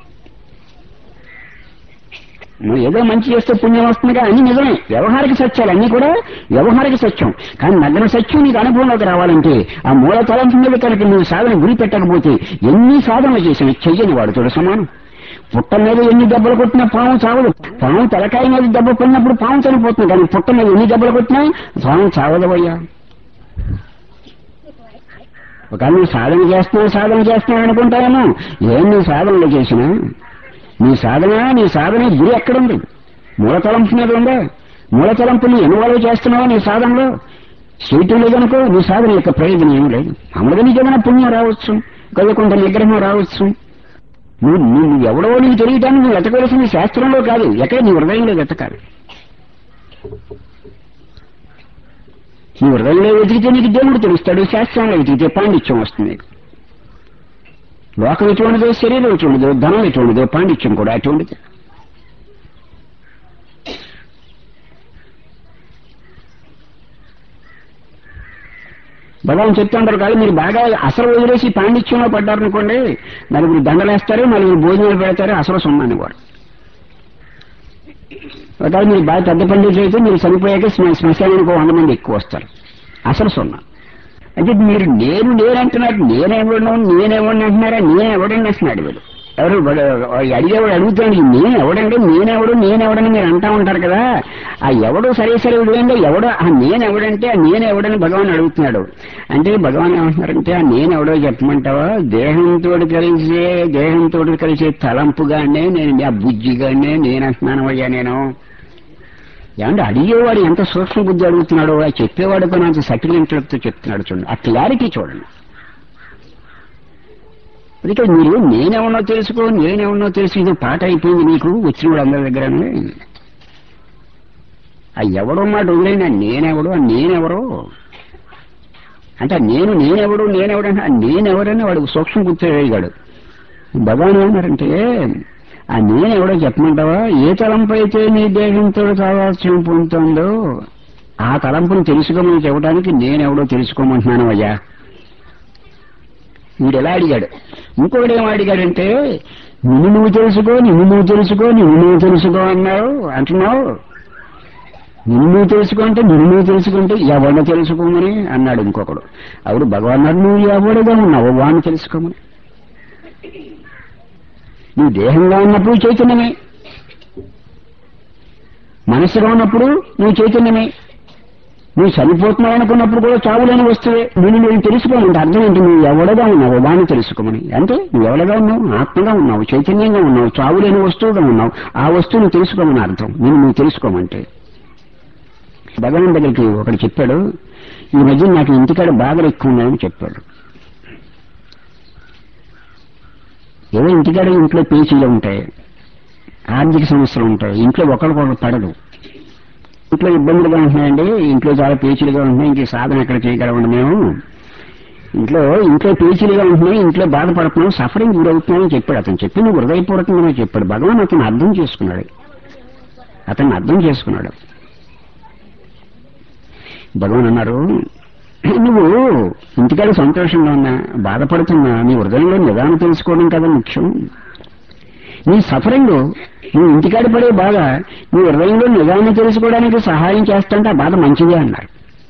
Speaker 1: నువ్వు ఏదో మంచి చేస్తే పుణ్యం వస్తుందిగా అన్ని నిజమే వ్యవహారిక సత్యాలు అన్ని కూడా వ్యవహారిక సత్యం కానీ నగ్న సత్యం నీకు అనుభవంలోకి రావాలంటే ఆ మూల తలంపు మీద కనుక నువ్వు సాధన గురి పెట్టకపోతే ఎన్ని సాధనలు చేసినా చెయ్యని వాడితో సమానం పుట్ట మీద ఎన్ని దెబ్బలు కొట్టినా పాము చావదు పాము తలకాయ మీద దెబ్బ కొట్టినప్పుడు పాము చనిపోతుంది కానీ పుట్ట మీద ఎన్ని దెబ్బలు కొట్టినా పాము చావదవయ్యా ఒకవేళ నువ్వు సాధన చేస్తున్నావు సాధన చేస్తున్నావు అనుకుంటాయేమో ఏం నీ సాధనలు చేసినా నీ సాధన నీ సాధన గురి ఎక్కడుంది మూల తలంపు మీద ఉందా మూల తలంపుని ఎన్వాల్వ్ చేస్తున్నావా నీ సాధనలో చేయటం లేదనుకో నీ సాధన యొక్క ప్రయోజనం ఏం లేదు మామూలుగా నీకు ఏమైనా పుణ్యం రావచ్చు కదా కొంత నిగ్రహం రావచ్చు నువ్వు నువ్వు ఎవడో నీకు తెలియటానికి నువ్వు వెతకవలసింది శాస్త్రంలో కాదు ఎక్కడ నీ హృదయంలో వెతకాలి నీ హృదయంలో వెతికితే నీకు దేవుడు తెలుస్తాడు శాస్త్రంలో వెతికితే పాండిత్యం వస్తుంది నీకు లోకం ఎటువంటిదో శరీరం ఎటువంటిదో ధనం ఎటువంటిదో పాండిత్యం కూడా అటువంటిది భగవాన్ చెప్తుంటారు కాదు మీరు బాగా అసలు వదిలేసి పాండిత్యంలో పడ్డారనుకోండి నలుగురు దండలేస్తారు నలుగురు భోజనాలు పెడతారు అసలు సున్నాని వారు ఒకవేళ మీరు బాగా పెద్ద పండితులు అయితే మీరు చనిపోయాక శ్మ- శ్మశానానికి ఒక వంద మంది ఎక్కువ వస్తారు అసలు సున్నా అంటే మీరు నేను నేనంటున్నారు నేనెవడను నేనెవడిని అంటున్నారా నేనెవడని అంటున్నాడు వీడు ఎవరు వాడు- వాడు అడిగేవాడు అడుగుతాడు నేను ఎవడండి నేనెవడు నేనెవడని మీరు అంటా ఉంటారు కదా ఆ ఎవడు సరే సరే విడండి ఎవడో ఆ నేనెవడంటే ఆ నేనెవడని భగవాన్ అడుగుతున్నాడు అంటే భగవాన్ ఏమంటున్నారంటే ఆ నేనెవడో చెప్పమంటావా దేహంతో కలిసే దేహంతో కలిసే తలంపుగానే నేను ఆ బుజ్జిగానే నేను అంటున్నాను అయ్యా నేను ఏమంటే అడిగేవాడు ఎంత సూక్ష్మ బుద్ధి అడుగుతున్నాడో ఆ చెప్పేవాడు కూడా అంత సటిలింట్లతో చెప్తున్నాడు చూడండి ఆ క్లారిటీ చూడండి అందుకే మీరు నేనేమన్నా తెలుసుకో నేనేమన్నా తెలుసు ఇది పాట అయిపోయింది నీకు వచ్చిన వాడు అందరి దగ్గర ఆ ఎవడో మాట వదిలేనా నేనెవడు ఆ నేనెవరో అంటే ఆ నేను నేనెవడు నేనెవడు అంటే ఆ నేనెవరని వాడు సూక్ష్మ బుద్ధి అడిగాడు భగవాన్ ఏమన్నారంటే ఆ నేనెవడో చెప్పమంటావా ఏ తలంపు అయితే నీ దేహంతో సావాస్యం పొందుతుందో ఆ తలంపును తెలుసుకోమని చెప్పడానికి నేనెవడో తెలుసుకోమంటున్నాను అయ్యా వీడు ఎలా అడిగాడు ఇంకొకటి ఏం అడిగాడంటే నిన్ను నువ్వు తెలుసుకో నిన్ను నువ్వు తెలుసుకో నిన్ను నువ్వు తెలుసుకో అన్నావు అంటున్నావు నిన్ను నువ్వు తెలుసుకో అంటే నిన్ను నువ్వు తెలుసుకుంటే ఎవరిని తెలుసుకోమని అన్నాడు ఇంకొకడు అప్పుడు భగవాన్ అన్నాడు, నువ్వు ఎవడుగా ఉన్నావు వాడిని తెలుసుకోమని నువ్వు దేహంగా ఉన్నప్పుడు చైతన్యమే మనసుగా ఉన్నప్పుడు నువ్వు చైతన్యమే నువ్వు చనిపోతున్నావు అనుకున్నప్పుడు కూడా చావులేని వస్తువే నేను నేను తెలుసుకోమంటే అర్థం ఏంటి నువ్వు ఎవడగా ఉన్నావు వాడిని తెలుసుకోమని అంటే నువ్వు ఎవడగా ఉన్నావు ఆత్మగా ఉన్నావు చైతన్యంగా ఉన్నావు చావులేని వస్తువుగా ఉన్నావు ఆ వస్తువుని తెలుసుకోమని అర్థం నేను నువ్వు తెలుసుకోమంటే భగవాన్ దగ్గరికి ఒకడు చెప్పాడు ఈ మధ్య నాకు ఇంటికాడ బాధలు ఎక్కువ ఉన్నాయని చెప్పాడు ఏదో ఇంటికాడ ఇంట్లో పేచీలు ఉంటాయి ఆర్థిక సమస్యలు ఉంటాయి ఇంట్లో ఒకరికొకరు పడదు ఇంట్లో ఇబ్బందులుగా ఉంటున్నాయండి ఇంట్లో చాలా పేచీలుగా ఉంటున్నాయి ఇంక సాధన ఎక్కడ చేయగలమండి మేము ఇంట్లో ఇంట్లో పేచీలుగా ఉంటున్నాయి ఇంట్లో బాధపడుతున్నాం సఫరింగ్ గురవుతున్నామని చెప్పాడు అతను చెప్పింది హృదయపూర్వకంగా చెప్పాడు భగవాన్ అతను అర్థం చేసుకున్నాడు అతన్ని అర్థం చేసుకున్నాడు భగవాన్ అన్నారు నువ్వు ఇంటికాడ సంతోషంగా ఉన్నా బాధపడుతున్నా నీ హృదయంలో నిదానం తెలుసుకోవడం కదా ముఖ్యం నీ సఫరింగ్ నువ్వు ఇంటికాడ పడే బాధ నీ హృదయంలో నిజాన్ని తెలుసుకోవడానికి సహాయం చేస్తుంటే ఆ బాధ మంచిదే అన్నారు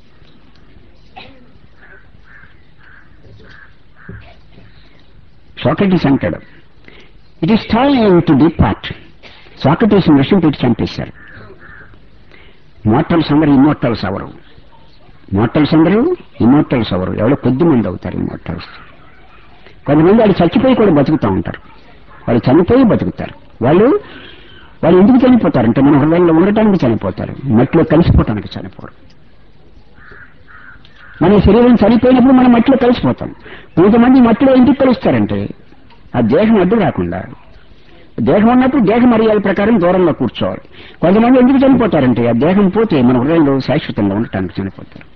Speaker 1: సోక్రటీస్ అంటాడు it is time to depart Socrates విషయం పెట్టి చంపేశారు మోటల్స్ అందరూ ఇమ్మోటల్స్ అవరు మోటల్స్ అందరూ ఇమ్మోటల్స్ అవరు ఎవరో కొద్ది మంది అవుతారు ఇమ్మోటల్స్ కొంతమంది వాళ్ళు చచ్చిపోయి కూడా బతుకుతూ ఉంటారు వాళ్ళు చనిపోయి బతుకుతారు వాళ్ళు వాళ్ళు ఎందుకు చనిపోతారు అంటే మన హృదయంలో ఉండటానికి చనిపోతారు మట్టిలో కలిసిపోవటానికి చనిపోరు మన శరీరం చనిపోయినప్పుడు మనం మట్టిలో కలిసిపోతాం కొంతమంది మట్టిలో ఎందుకు కలుస్తారంటే ఆ దేహం అడ్డు రాకుండా దేహం ఉన్నప్పుడు దేహ మర్యాద ప్రకారం దూరంలో కూర్చోవాలి కొంతమంది ఎందుకు చనిపోతారంటే ఆ దేహం పోతే మన హృదయంలో శాశ్వతంగా ఉండటానికి చనిపోతారు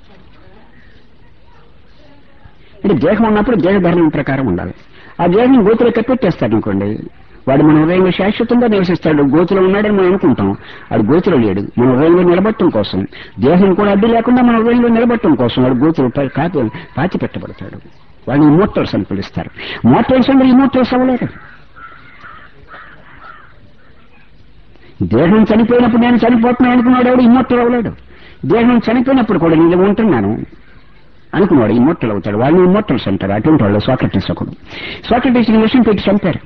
Speaker 1: అంటే దేహం ఉన్నప్పుడు దేహ ధర్మం ప్రకారం ఉండాలి ఆ దేహం గోతులో కప్పెట్టేస్తాడు అనుకోండి వాడు మన హృదయంలో శాశ్వతంగా నివసిస్తాడు గోతులో ఉన్నాడని మనం అనుకుంటాం వాడు గోతులో లేడు మన హృదయంలో నిలబట్టడం కోసం దేహం కూడా అడ్డు లేకుండా మన హృదయంలో నిలబట్టడం కోసం వాడు గోతులు పై- కాపి పాతి పెట్టబడతాడు వాడిని ఇమోటల్స్ అని పిలుస్తారు మోటల్స్ అందరూ ఇమోటల్స్ అవ్వలేరు దేహం చనిపోయినప్పుడు నేను చనిపోతున్నాను అనుకున్నాడు ఎవడు ఇమ్మొట్టలు అవ్వలేడు దేహం చనిపోయినప్పుడు కూడా నేను ఉంటున్నాను అనుకున్నాడు ఇమ్మొట్టలు అవుతాడు వాళ్ళని ఇమ్మొట్టల్స్ అంటారు అటువంటి వాళ్ళు సోక్రటీస్ ఒకడు సోక్రటీస్ విషయం పెట్టి చంపారు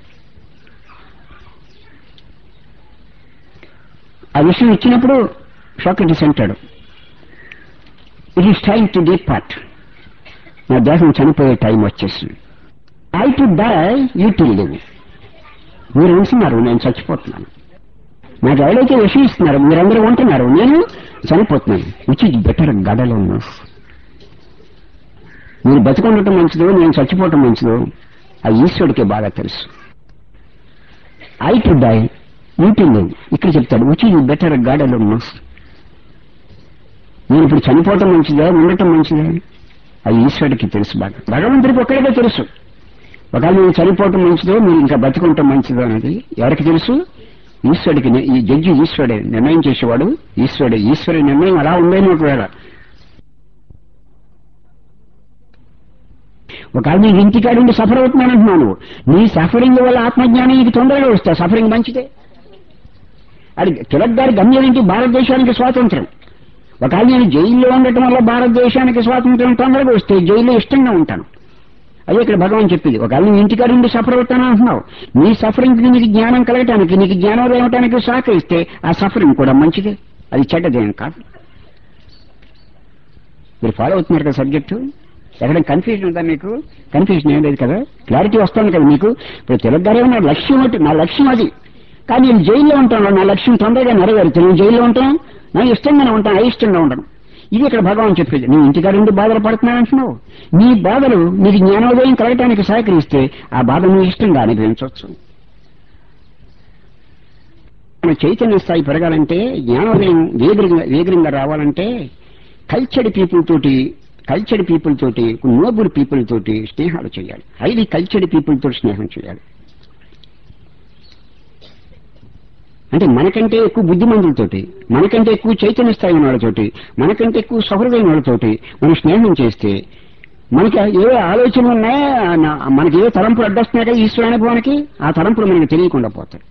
Speaker 1: ఆ విషయం ఇచ్చినప్పుడు సోక్రటీస్ అంటాడు it is time to depart నా దేహం చనిపోయే టైం వచ్చేసింది I to die you to live మీరు ఉంటున్నారు నేను చచ్చిపోతున్నాను నాకు ఎవరైతే విషయం ఇస్తున్నారు మీరందరూ ఉంటున్నారు నేను చనిపోతున్నాను విచ్ ఇస్ బెటర్ గడలో మీరు బతుకుండటం మంచిదో నేను చచ్చిపోవటం మంచిదో ఆ ఈశ్వరుడికి బాగా తెలుసు I to die you to live ఇక్కడ చెప్తాడు విచ్ ఇస్ బెటర్ గడలో నేను ఇప్పుడు చనిపోవటం మంచిదా ఉండటం మంచిదా ఆ ఈశ్వరుడికి తెలుసు బాగా భగవంతుడికి ఒక్కడికే తెలుసు ఒకవేళ నేను చనిపోవటం మంచిదో మీరు ఇంకా బతుకుంటాం మంచిదో అనేది ఎవరికి తెలుసు ఈశ్వరుడికి ని- ఈ జడ్జి ఈశ్వరుడే నిర్ణయం చేసేవాడు ఈశ్వరుడే ఈశ్వరుడి నిర్ణయం అలా ఉండేది ఒకవేళ ఒకవేళ నీకు ఇంటికాడ ఉండి సఫర్ అవుతున్నాను అంటున్నావు నువ్వు నీ సఫరింగ్ వల్ల ఆత్మజ్ఞానం నీకు తొందరగా వస్తా సఫరింగ్ మంచిదే అది తిలక్ గారి గమ్యం ఏంటి భారతదేశానికి స్వాతంత్రం ఒకవేళ నేను జైల్లో ఉండటం వల్ల భారతదేశానికి స్వాతంత్రం తొందరగా వస్తే జైల్లో ఇష్టంగా ఉంటాను అదే ఇక్కడ భగవాన్ చెప్పింది ఒకవేళ నువ్వు ఇంటికాడ ఉండి సఫర్ అవుతాను అంటున్నావు నీ సఫరింగ్ నీకు జ్ఞానం కలగటానికి నీకు జ్ఞానం రేవటానికి సహకరిస్తే ఆ సఫరింగ్ కూడా మంచిదే అది చెడ్డదేం కాదు మీరు ఫాలో అవుతున్నారు కదా సబ్జెక్టు ఎక్కడ కన్ఫ్యూజన్ ఉందా మీకు కన్ఫ్యూజన్ ఏం లేదు కదా క్లారిటీ వస్తుంది కదా మీకు ఇప్పుడు తెలంగాణ నా లక్ష్యం ఒకటి నా లక్ష్యం అది కానీ నేను జైల్లో ఉంటాను నా లక్ష్యం తొందరగా నెరవేరుతుంది నేను జైల్లో ఉంటాను నా ఇష్టంగానే ఉంటాను అయిష్టంగా ఉండను ఇది ఇక్కడ భగవాన్ చెప్పేది నువ్వు ఇంటికాడ ఉండి బాధలు పడుతున్నావు అంటున్నావు నీ బాధలు నీకు జ్ఞానోదయం కలగటానికి సహకరిస్తే ఆ బాధ నువ్వు ఇష్టంగా అనుభవించవచ్చు మన చైతన్య స్థాయి పెరగాలంటే జ్ఞానోదయం వేగరంగా వేగరంగా రావాలంటే కల్చర్డ్ పీపుల్ తోటి కల్చర్డ్ పీపుల్ తోటి నోబుల్ పీపుల్ తోటి స్నేహాలు చేయాలి హైలీ కల్చర్డ్ పీపుల్ తోటి స్నేహం చేయాలి అంటే మనకంటే ఎక్కువ బుద్ధిమంతులతోటి మనకంటే ఎక్కువ చైతన్య స్థాయి ఉన్న వాళ్ళతోటి మనకంటే ఎక్కువ సహృదయం వాళ్ళతోటి మనం స్నేహం చేస్తే మనకి ఏ ఆలోచనలు ఉన్నాయో నా- మనకి ఏ తలంపులు అడ్డొస్తున్నాయి కదా ఈశ్వర అనుభవానికి ఆ తలంపులు మనకి తెలియకుండా పోతాయి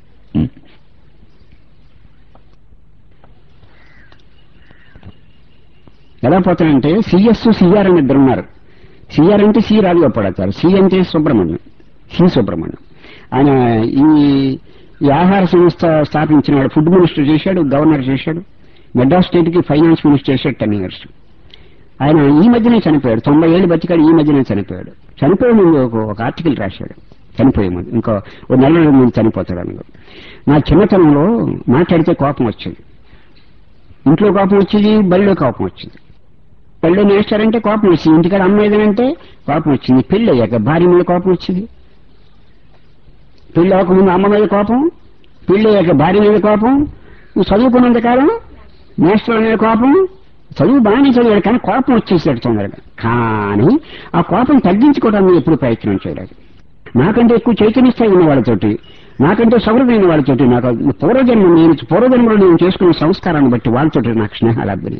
Speaker 1: ఎలా పోతాయంటే సిఎస్ సిఆర్ అని ఇద్దరు ఉన్నారు సిఆర్ అంటే సి రాజగోపాలాచారు సి అంటే సుబ్రహ్మణ్యం సి సుబ్రహ్మణ్యం ఆయన ఈ ఈ ఆహార సంస్థ స్థాపించిన వాడు ఫుడ్ మినిస్టర్ చేశాడు గవర్నర్ చేశాడు మెడ్రాస్ స్టేట్ కి ఫైనాన్స్ మినిస్టర్ చేశాడు టెన్ ఇయర్స్ ఆయన ఈ మధ్యనే చనిపోయాడు తొంభై ఏళ్ళు బతికాడు ఈ మధ్యనే చనిపోయాడు చనిపోయే ముందు ఒక ఒక ఆర్టికల్ రాశాడు చనిపోయే ముందు ఇంకో ఒక నెల రోజుల ముందు చనిపోతాడు అందులో నా చిన్నతనంలో మాట్లాడితే కోపం వచ్చేది ఇంట్లో కోపం వచ్చేది బడిలో కోపం వచ్చింది పెళ్ళి నేస్తారంటే కోపం వచ్చింది ఇంటికాడ అమ్మ ఏదనంటే కోపం వచ్చింది పెళ్ళి అయ్యాక భార్య మీద కోపం వచ్చింది పెళ్ళి అవ్వకముందు అమ్మ మీద కోపం పెళ్ళి అయ్యాక భార్య మీద కోపం నువ్వు చదువుకున్నంత కాలం నేస్టర్ మీద కోపం చదువు బాగానే చదివాడు కానీ కోపం వచ్చేసాడు తొందరగా కానీ ఆ కోపం తగ్గించుకోవడానికి ఎప్పుడు ప్రయత్నం చేయలేదు నాకంటే ఎక్కువ చైతన్య స్థాయి ఉన్న వాళ్ళతోటి నాకంటే సౌరమైన వాళ్ళతోటి నాకు పూర్వజన్మ నేను పూర్వజన్మలో నేను చేసుకున్న సంస్కారాన్ని బట్టి వాళ్ళతోటి నాకు స్నేహాలు అబ్బినాయి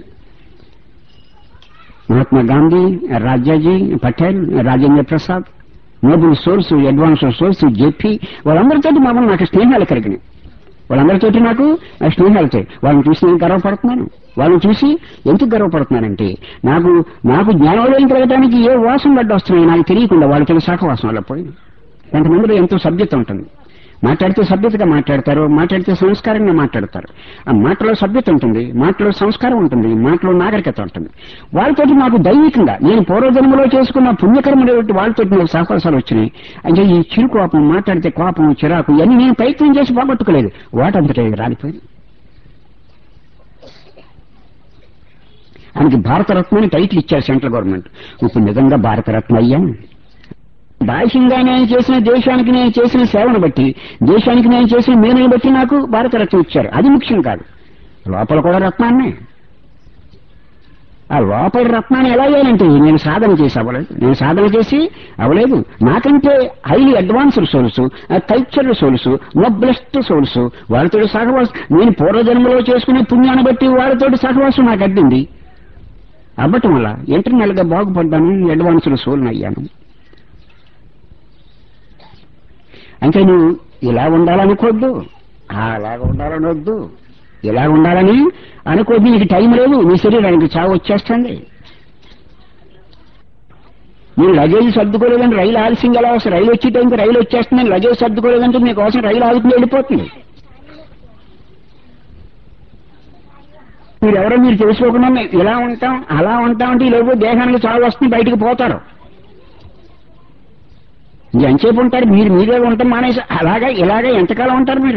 Speaker 1: Mahatma Gandhi Rajaji Patel Rajendra Prasad noble souls advance souls JP వాళ్ళందరితో మామూలు నాకు స్నేహాలు కలిగినాయి వాళ్ళందరితోటి నాకు ఆ స్నేహాలతో వాళ్ళని చూసి నేను గర్వపడుతున్నాను వాళ్ళని చూసి ఎందుకు గర్వపడుతున్నానంటే నాకు నాకు జ్ఞానోదయం కలగడానికి ఏ వాసన గడ్డ వస్తున్నాయి నాకు తెలియకుండా వాళ్ళతో సహవాసం వల్ల పోయి కొంతమందిలో ఎంతో సభ్యత ఉంటుంది మాట్లాడితే సభ్యతగా మాట్లాడతారు మాట్లాడితే సంస్కారంగా మాట్లాడతారు ఆ మాటలో సభ్యత ఉంటుంది మాటలో సంస్కారం ఉంటుంది మాటలో నాగరికత ఉంటుంది వాళ్ళతోటి నాకు దైవికంగా నేను పూర్వజన్మలో చేసుకున్న పుణ్యకర్మలు వాళ్ళతోటి నాకు సహవాసాలు వచ్చినాయి అంటే ఈ చిరు కోపం మాట్లాడితే కోపం చిరాకు ఇవన్నీ నేను ప్రయత్నం చేసి పోగొట్టుకోలేదు వాటంతటే రాలిపోయింది ఆయనకి భారతరత్న అని టైటిల్ ఇచ్చారు సెంట్రల్ గవర్నమెంట్ ఇప్పుడు నిజంగా భారతరత్న అయ్యాను బాహ్యంగా నేను చేసిన దేశానికి నేను చేసిన సేవను బట్టి దేశానికి నేను చేసిన మేలుని బట్టి నాకు భారతరత్న ఇచ్చారు అది ముఖ్యం కాదు లోపల కూడా రత్నాన్నే ఆ లోపల రత్నాన్ని ఎలా అయ్యానంటే నేను సాధన చేసి అవ్వలేదు నేను సాధన చేసి అవ్వలేదు నాకంటే highly advanced souls culture souls noblest souls వాళ్ళతో సహవాసం నేను పూర్వజన్మలో చేసుకునే పుణ్యాన్ని బట్టి వాళ్ళతోటి సహవాసం నాకు అడ్డింది అవ్వటం వల్ల ఇంటర్నల్ గా బాగుపడ్డాను అడ్వాన్స్డ్ సోల్ని అయ్యాను అంటే నువ్వు ఇలా ఉండాలనుకోవద్దు అలాగ ఉండాలనొద్దు ఇలా ఉండాలని అనుకోద్దు నీకు టైం లేదు నీ శరీరానికి చావు వచ్చేస్తుంది నేను లగేజ్ సర్దుకోలేదంటే రైలు ఆలస్యంగా ఎలా వస్తుంది రైలు వచ్చే టైంకి రైలు వచ్చేస్తుంది లగేజ్ సర్దుకోలేదంటే నీకోసం రైలు ఆగుతుంది వెళ్ళిపోతుంది మీరు ఎవరో మీరు తెలుసుకోకుండా మేము ఇలా ఉంటాం అలా ఉంటాం అంటే లేవు దేహానికి చావు వస్తుంది బయటికి పోతారు ఎంతసేపు ఉంటారు మీరు మీరే ఉంటాం మానేసి అలాగా ఇలాగా ఎంతకాలం ఉంటారు మీరు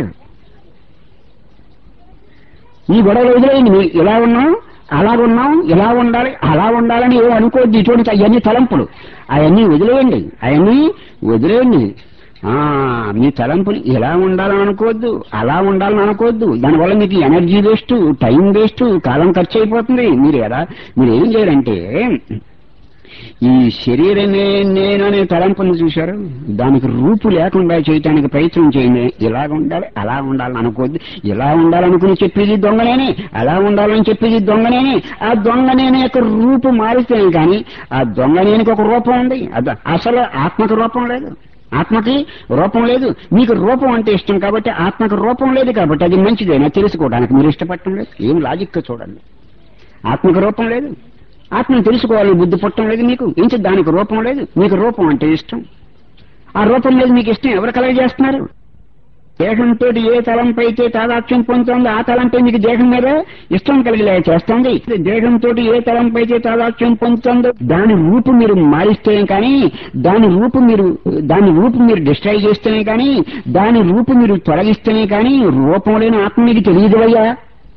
Speaker 1: ఈ గొడవలు వదిలేయండి మీరు ఇలా ఉన్నాం అలా ఉన్నాం ఇలా ఉండాలి అలా ఉండాలని ఏం అనుకోవద్దు ఇటువంటి అవన్నీ తలంపులు అవన్నీ వదిలేయండి అవన్నీ వదిలేయండి ఆ, మీ తలంపులు ఇలా ఉండాలని అనుకోవద్దు అలా ఉండాలని అనుకోవద్దు దానివల్ల మీకు ఎనర్జీ వేస్ట్ టైం వేస్ట్ కాలం ఖర్చు అయిపోతుంది మీరు ఎలా మీరు ఏం చేయాలంటే ఈ శరీరమే నేను అనే తలంపును చూశారు దానికి రూపు లేకుండా చేయటానికి ప్రయత్నం చేయండి ఇలాగ ఉండాలి అలా ఉండాలని అనుకోద్దు ఇలా ఉండాలనుకుని చెప్పేది దొంగనేనే అలా ఉండాలని చెప్పేది దొంగనేనే ఆ దొంగనేని యొక్క రూపు మారితేనే కానీ ఆ దొంగనేనికి ఒక రూపం ఉంది అది అసలు ఆత్మకు రూపం లేదు ఆత్మకి రూపం లేదు మీకు రూపం అంటే ఇష్టం కాబట్టి ఆత్మకు రూపం లేదు కాబట్టి అది మంచిదేనా తెలుసుకోవడానికి మీరు ఇష్టపడటం లేదు ఏం లాజిక్ చూడండి ఆత్మకు రూపం లేదు ఆత్మను తెలుసుకోవాలని బుద్ధి పుట్టం లేదు మీకు ఇంచి దానికి రూపం లేదు మీకు రూపం అంటే ఇష్టం ఆ రూపం లేదు మీకు ఇష్టం ఎవరు కలగజేస్తున్నారు దేహంతో ఏ తలంపై అయితే తాదాత్యం పొందుతుందో ఆ తలంపై మీకు దేహం మీద ఇష్టం కలిగేలా చేస్తుంది దేహంతో ఏ తలంపై అయితే తాదాత్యం పొందుతుందో దాని రూపు మీరు మారిస్తేనే కానీ దాని రూపు మీరు దాని రూపు మీరు డిస్ట్రాయ్ చేస్తేనే కానీ దాని రూపు మీరు తొలగిస్తేనే కానీ రూపం లేని ఆత్మ మీకు తెలియదు అయ్యా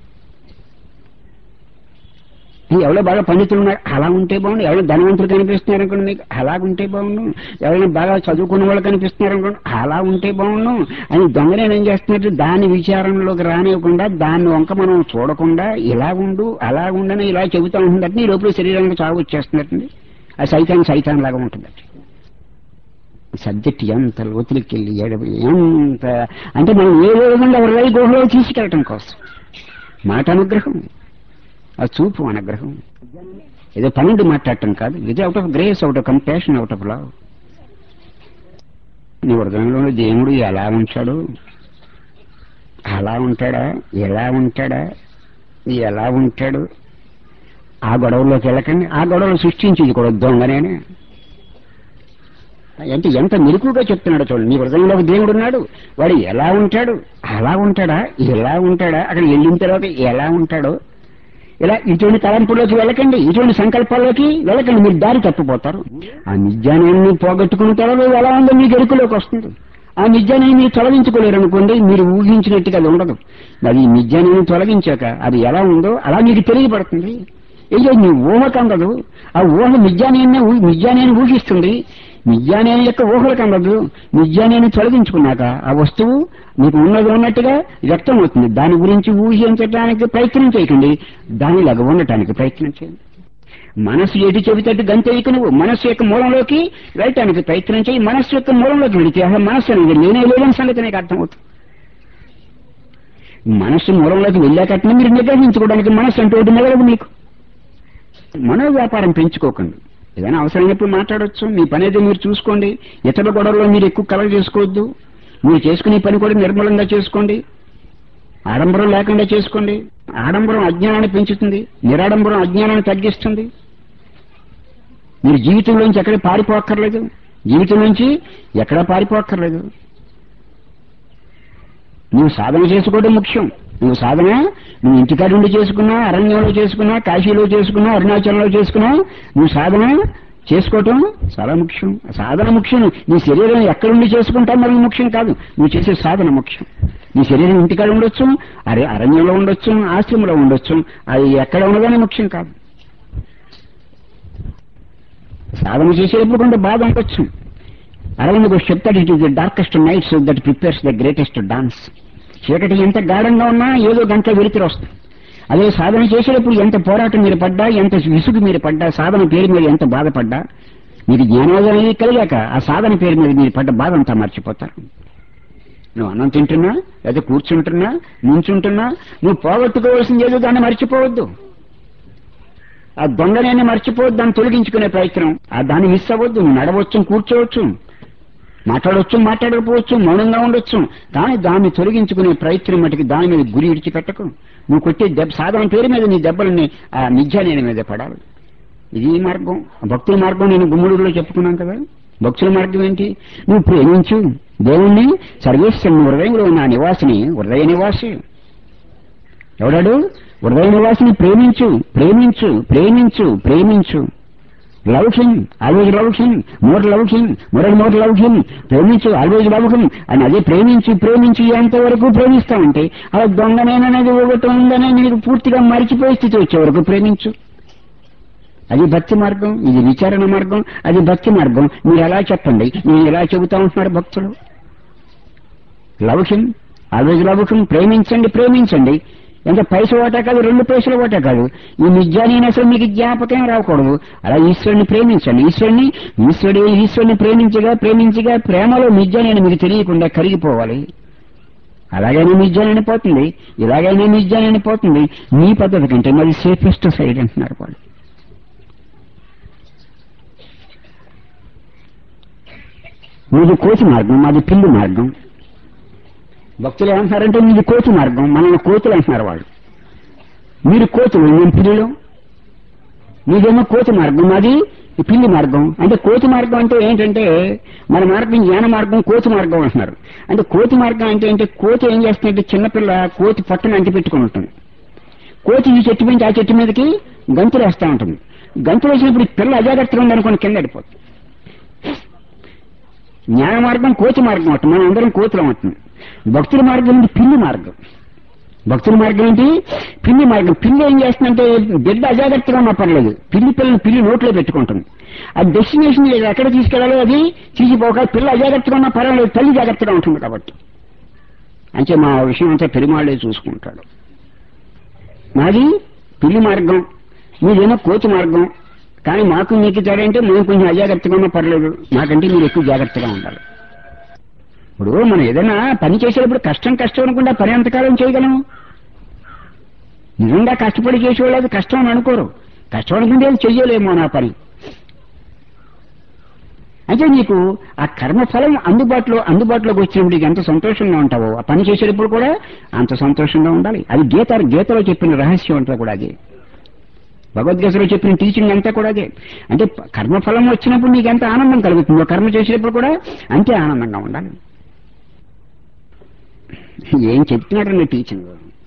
Speaker 1: ఎవరో బాగా పండితులు ఉన్నారు అలా ఉంటే బాగుండు ఎవరైనా ధనవంతులు కనిపిస్తున్నారు అనుకోండి మీకు అలా ఉంటే బాగుండు ఎవరైనా బాగా చదువుకున్న వాళ్ళు కనిపిస్తున్నారు అనుకోండి అలా ఉంటే బాగుండు అని దొంగనేం ఏం చేస్తున్నట్టు దాని విచారంలోకి రానివ్వకుండా దాన్ని వంక మనం చూడకుండా ఇలా ఉండు అలా ఉండని ఇలా చెబుతా ఉంటుందంటే ఈ లోపల శరీరానికి చావు వచ్చేస్తున్నట్టుంది ఆ సైతాన్ సైతాన్ లాగా ఉంటుంది సబ్జెక్ట్ ఎంత లోతులకి వెళ్ళి ఏడవ ఎంత అంటే మనం ఏ విధంగా వరదై గుహలో తీసుకెళ్ళటం కోసం మాట అనుగ్రహం ఆ చూపు అనుగ్రహం ఏదో పన్నెండు మాట్లాడటం కాదు ఇది out of grace out of compassion out of love నీ హృదయంలో దేవుడు ఎలా ఉంచాడు అలా ఉంటాడా ఎలా ఉంటాడా ఎలా ఉంటాడు ఆ గొడవలోకి వెళ్ళకండి ఆ గొడవలు సృష్టించింది కూడా దొంగనేనే అంటే ఎంత మెరుకుగా చెప్తున్నాడు చూడండి నీ హృదయంలో ఒక దేవుడు ఉన్నాడు వాడు ఎలా ఉంటాడు అలా ఉంటాడా ఎలా ఉంటాడా అక్కడ వెళ్ళిన తర్వాత ఎలా ఉంటాడో ఇలా ఇటువంటి తలంపులోకి వెళ్ళకండి ఇటువంటి సంకల్పాల్లోకి వెళ్ళకండి మీరు దారి తప్పిపోతారు ఆ నిజాన్ని పోగొట్టుకున్న తర్వాత ఎలా ఉందో మీకు ఎరుకులోకి వస్తుంది ఆ నిజాన్ని మీరు తొలగించుకోలేరు అనుకోండి మీరు ఊహించినట్టుగా అది ఉండదు అది నిజాన్ని తొలగించాక అది ఎలా ఉందో అలా మీకు తెలియబడుతుంది అయ్యో నీ ఊహకు అందదు ఆ ఊహ నిజాన్ని నిజాన్ని ఊహిస్తుంది నిజానేని యొక్క ఊహలకు అందదు నిజానేని తొలగించుకున్నాక ఆ వస్తువు మీకు ఉన్నది ఉన్నట్టుగా వ్యక్తం అవుతుంది దాని గురించి ఊహించడానికి ప్రయత్నం చేయకండి దానిలాగా ఉండటానికి ప్రయత్నం చేయండి మనసు ఎటు చెబితట్టు గంతేయకు నువ్వు మనస్సు యొక్క మూలంలోకి వెళ్ళటానికి ప్రయత్నం చేయి మనస్సు యొక్క మూలంలోకి వెళితే అసలు మనస్సు అనేది నేనే లేదని సంగతి నీకు అర్థమవుతుంది మనస్సు మూలంలోకి వెళ్ళాకట్నే మీరు నిర్వహించుకోవడానికి మనస్సు అంటే ఒకటి మిగలదు మీకు మనో వ్యాపారం పెంచుకోకండి ఏదైనా అవసరమైనప్పుడు మాట్లాడొచ్చు మీ పని అయితే మీరు చూసుకోండి ఇతర గొడవల్లో మీరు ఎక్కువ కలగ చేసుకోవద్దు మీరు చేసుకునే పని కూడా నిర్మలంగా చేసుకోండి ఆడంబరం లేకుండా చేసుకోండి ఆడంబరం అజ్ఞానాన్ని పెంచుతుంది నిరాడంబరం అజ్ఞానాన్ని తగ్గిస్తుంది మీరు జీవితంలోంచి ఎక్కడ పారిపోక్కర్లేదు జీవితం నుంచి ఎక్కడా పారిపోక్కర్లేదు నువ్వు సాధన చేసుకోవడం ముఖ్యం నువ్వు సాధన నువ్వు ఇంటికాడ ఉండి చేసుకున్నా అరణ్యంలో చేసుకున్నా కాశీలో చేసుకున్నా అరుణాచలంలో చేసుకున్నా నువ్వు సాధన చేసుకోవటం చాలా ముఖ్యం సాధన ముఖ్యం నీ శరీరం ఎక్కడుండి చేసుకుంటావు మరి ముఖ్యం కాదు నువ్వు చేసే సాధన ముఖ్యం నీ శరీరం ఇంటికాడ ఉండొచ్చు అరే అరణ్యంలో ఉండొచ్చు ఆశ్రమంలో ఉండొచ్చు అది ఎక్కడ ఉన్నదని ముఖ్యం కాదు సాధన చేసేటప్పుడు కొంత బాధ ఉండొచ్చు అరవింద్ ఘోష్ చెప్తాడు it is the darkest nights that prepares the greatest dawns చీకటి ఎంత గాఢంగా ఉన్నా ఏదో గంట వెలితిరి వస్తుంది అదే సాధన చేసేటప్పుడు ఎంత పోరాటం మీరు పడ్డా ఎంత విసుగు మీరు పడ్డా సాధన పేరు మీద ఎంత బాధపడ్డా మీకు జ్ఞానోదయం అనేది కలిగాక ఆ సాధన పేరు మీద మీరు పడ్డ బాధ అంతా మర్చిపోతారు నువ్వు అన్నం తింటున్నా లేదా కూర్చుంటున్నా నుంచుంటున్నా నువ్వు పోగొట్టుకోవాల్సింది ఏదో దాన్ని మర్చిపోవద్దు ఆ దొంగనేని మర్చిపోవద్దు దాన్ని తొలగించుకునే ప్రయత్నం ఆ దాన్ని మిస్ అవ్వద్దు నువ్వు నడవచ్చు కూర్చోవచ్చు మాట్లాడవచ్చు మాట్లాడకపోవచ్చు మౌనంగా ఉండొచ్చు కానీ దాన్ని తొలగించుకునే ప్రయత్నం మటుకు దాని మీద గురి విడిచిపెట్టకు నువ్వు కొట్టే దెబ్బ సాధన పేరు మీద నీ దెబ్బలని ఆ నిజానేని మీద పడాలి ఇది మార్గం భక్తుల మార్గం నేను గుమ్మడిలో చెప్పుకున్నాను కదా భక్తుల మార్గం ఏంటి నువ్వు ప్రేమించు దేవుణ్ణి సర్వేశ్వరుని హృదయంలో నా నివాసిని హృదయ నివాసి ఎవడాడు హృదయ నివాసిని ప్రేమించు ప్రేమించు ప్రేమించు ప్రేమించు love him always love him more love him more and more love him ప్రేమించు ఆల్వేజ్ లవ్ హిమ్ అని అదే ప్రేమించి ప్రేమించి ఎంతవరకు ప్రేమిస్తామంటే అలా దొంగనేననేది ఒకటి ఉందనే నీకు పూర్తిగా మరిచిపోయే స్థితి వచ్చే వరకు ప్రేమించు అది భక్తి మార్గం ఇది విచారణ మార్గం అది భక్తి మార్గం మీరు ఎలా చెప్పండి నేను ఎలా చెబుతా ఉంటున్నారు భక్తులు love him always love him ప్రేమించండి ప్రేమించండి ఇంకా పైస ఓటే కాదు రెండు పైసలు ఓటే కాదు ఈ నిజాన్ని అసలు మీకు జ్ఞాపకం రాకూడదు అలా ఈశ్వరుని ప్రేమించండి ఈశ్వరుని ఈశ్వరుడు ఈశ్వరుని ప్రేమించగా ప్రేమించగా ప్రేమలో నిజాన్ని మీకు తెలియకుండా కరిగిపోవాలి అలాగైనా నిజాన్ని పోతుంది ఇలాగైనా నిజాన్ని పోతుంది నీ పద్ధతి కంటే మరి సేఫెస్ట్ సైడ్ అంటున్నారు వాళ్ళు మీది కోతి మార్గం మాది పిల్లి మార్గం భక్తులు ఏమంటున్నారంటే మీది కోతి మార్గం మనల్ని కోతులు అంటున్నారు వాళ్ళు మీరు కోతులు మేము పిల్లులు మీదేమో కోతి మార్గం మాది ఈ పిల్లి మార్గం అంటే కోతి మార్గం అంటే ఏంటంటే మన మార్గం జ్ఞాన మార్గం కోతి మార్గం అంటున్నారు అంటే కోతి మార్గం అంటే ఏంటి కోతి ఏం చేస్తుందంటే చిన్నపిల్ల కోతి పొట్టను అంటి పెట్టుకుని ఉంటుంది కోతి ఈ చెట్టు నుంచి ఆ చెట్టు మీదకి గంతులు వేస్తూ ఉంటుంది గంతులు వేసినప్పుడు ఈ పిల్ల అజాగ్రత్తగా ఉందనుకోని కింద పడిపోతుంది జ్ఞాన మార్గం కోతి మార్గం అవుతుంది మనం అందరం కోతులం అవుతుంది భక్తుల మార్గం ఏంటి పిల్లి మార్గం భక్తుల మార్గం ఏంటి పిల్లి మార్గం పిల్లి ఏం చేస్తుందంటే బిడ్డ అజాగ్రత్తగా ఉన్నా పర్లేదు పిల్లి పిల్లని పిల్లి నోట్లో పెట్టుకుంటుంది ఆ డెస్టినేషన్ ఎక్కడ తీసుకెళ్లాలో అది తీసిపోక పిల్ల అజాగ్రత్తగా ఉన్నా పర్వాలేదు తల్లి జాగ్రత్తగా ఉంటుంది కాబట్టి అంటే మా విషయం అంతా పెరుమాళ్ళే చూసుకుంటాడు మాది పిల్లి మార్గం మీదేమో కోతి మార్గం కానీ మాకు మీకు తేడా అంటే మేము కొంచెం అజాగ్రత్తగా ఉన్నా పర్లేదు మాకంటే మీరు ఎక్కువ జాగ్రత్తగా ఉండాలి ఇప్పుడు మనం ఏదైనా పని చేసేటప్పుడు కష్టం కష్టం అనుకుంటే పని ఎంతకాలం చేయగలం నిజంగా కష్టపడి చేసేవాళ్ళు అది కష్టం అని అనుకోరు కష్టం అనుకుంటే అది చెయ్యలేమో నా పని అయితే నీకు ఆ కర్మఫలం అందుబాటులో అందుబాటులోకి వచ్చినప్పుడు నీకు ఎంత సంతోషంగా ఉంటావో ఆ పని చేసేటప్పుడు కూడా అంత సంతోషంగా ఉండాలి అది గీత గీతలో చెప్పిన రహస్యం అంతా కూడా అదే భగవద్గీతలో చెప్పిన టీచింగ్ అంతా కూడా అదే అంటే కర్మఫలం వచ్చినప్పుడు నీకు ఎంత ఆనందం కలుగుతుందో కర్మ చేసేటప్పుడు కూడా అంతే ఆనందంగా ఉండాలి ఏం చెప్తున్నాడండి టీచింగ్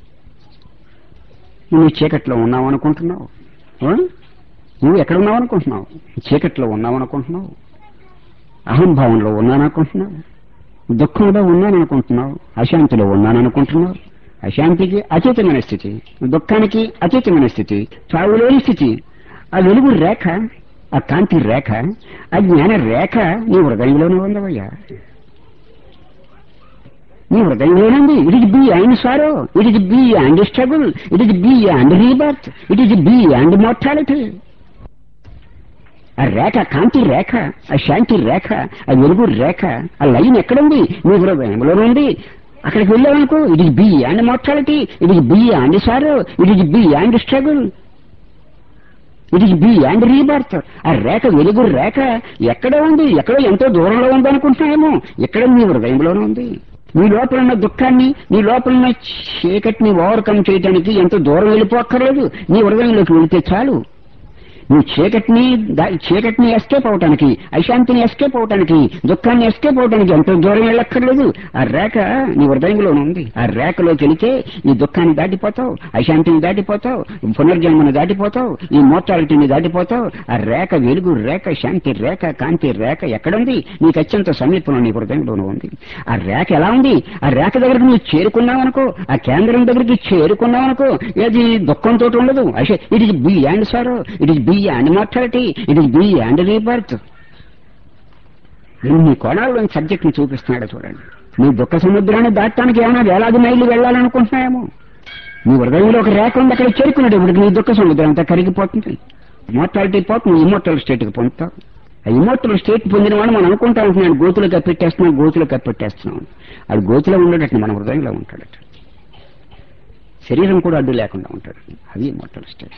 Speaker 1: నువ్వు చీకట్లో ఉన్నావు అనుకుంటున్నావు ఆ? నువ్వు ఎక్కడ ఉన్నావు అనుకుంటున్నావు చీకట్లో ఉన్నావు అనుకుంటున్నావు అహంభావంలో ఉన్నాననుకుంటున్నావు దుఃఖంలో ఉన్నాననుకుంటున్నావు అశాంతిలో ఉన్నాననుకుంటున్నావు అశాంతికి అతీతమైన స్థితి దుఃఖానికి అతీతమైన స్థితి త్రావులేని స్థితి ఆ వెలుగు రేఖ ఆ కాంతి రేఖ ఆ జ్ఞాన రేఖ నీ హృదయంలోనే ఉందవయ్యా నీ హృదయంలోనుంది it is beyond sorrow it is beyond struggle it is beyond rebirth it is beyond mortality ఆ రేఖ కాంతి రేఖ ఆ శాంతి రేఖ ఆ వెలుగు రేఖ ఆ లైన్ ఎక్కడుంది నీ హృదయంలో ఉంది అక్కడికి వెళ్ళావనుకో it is beyond mortality it is beyond sorrow it is beyond struggle it is beyond rebirth ఆ రేఖ వెలుగు రేఖ ఎక్కడ ఉంది ఎక్కడో ఎంతో దూరంలో ఉంది అనుకుంటున్నామేమో ఇక్కడ నీ హృదయంలోనే ఉంది నీ లోపల ఉన్న దుఃఖాన్ని నీ లోపల ఉన్న చీకటిని ఓవర్కమ్ చేయడానికి ఎంతో దూరం వెళ్ళిపోక్కర్లేదు నీ హృదయంలోకి వెళితే చాలు నువ్వు చీకటిని దా- చీకటిని ఎస్కేప్ అవటానికి అశాంతిని ఎస్కేప్ అవటానికి దుఃఖాన్ని ఎస్కేప్ అవటానికి ఎంతో దూరం వెళ్ళక్కర్లేదు ఆ రేఖ నీ హృదయంలోనే ఉంది ఆ రేఖలోకి వెళితే ఈ దుఃఖాన్ని దాటిపోతావు అశాంతిని దాటిపోతావు పునర్జన్మను దాటిపోతావు ఈ మోర్టాలిటీని దాటిపోతావు ఆ రేఖ వెలుగు రేఖ శాంతి రేఖ కాంతి రేఖ ఎక్కడుంది నీకు అత్యంత సమీపంలో నీ హృదయంలోనే ఉంది ఆ రేఖ ఎలా ఉంది ఆ రేఖ దగ్గరికి నువ్వు చేరుకున్నావనుకో ఆ కేంద్రం దగ్గరికి చేరుకున్నావనుకో అది దుఃఖంతో ఉండదు అసే it is beyond sorrow it is beyond mortality it is beyond rebirth ఇన్ని కోణాల్లో సబ్జెక్ట్ ని చూపిస్తున్నాడు చూడండి నీ దుఃఖ సముద్రాన్ని దాటడానికి ఏమైనా వేలాది మైళ్ళు వెళ్ళాలనుకుంటున్నాయేమో నీ హృదయంలో ఒక రేఖ ఉంది అక్కడ చేరుకున్నాడు ఇప్పుడు నీ దుఃఖ సముద్రం అంతా కరిగిపోతుంది మోర్టాలిటీ పోతుంది ఇమ్మోర్టల్ స్టేట్కి పొందుతావు ఆ ఇమ్మోర్టల్ స్టేట్ పొందిన వాడు మనం అనుకుంటా ఉంటున్నాడు గోతులు కప్పెట్టేస్తున్నాం గోతులు కప్పెట్టేస్తున్నాం అది గోతులో ఉండేటట్టు మన హృదయంలో ఉంటాడట శరీరం కూడా అడ్డు లేకుండా ఉంటాడు అది ఇమ్మోర్టల్ స్టేట్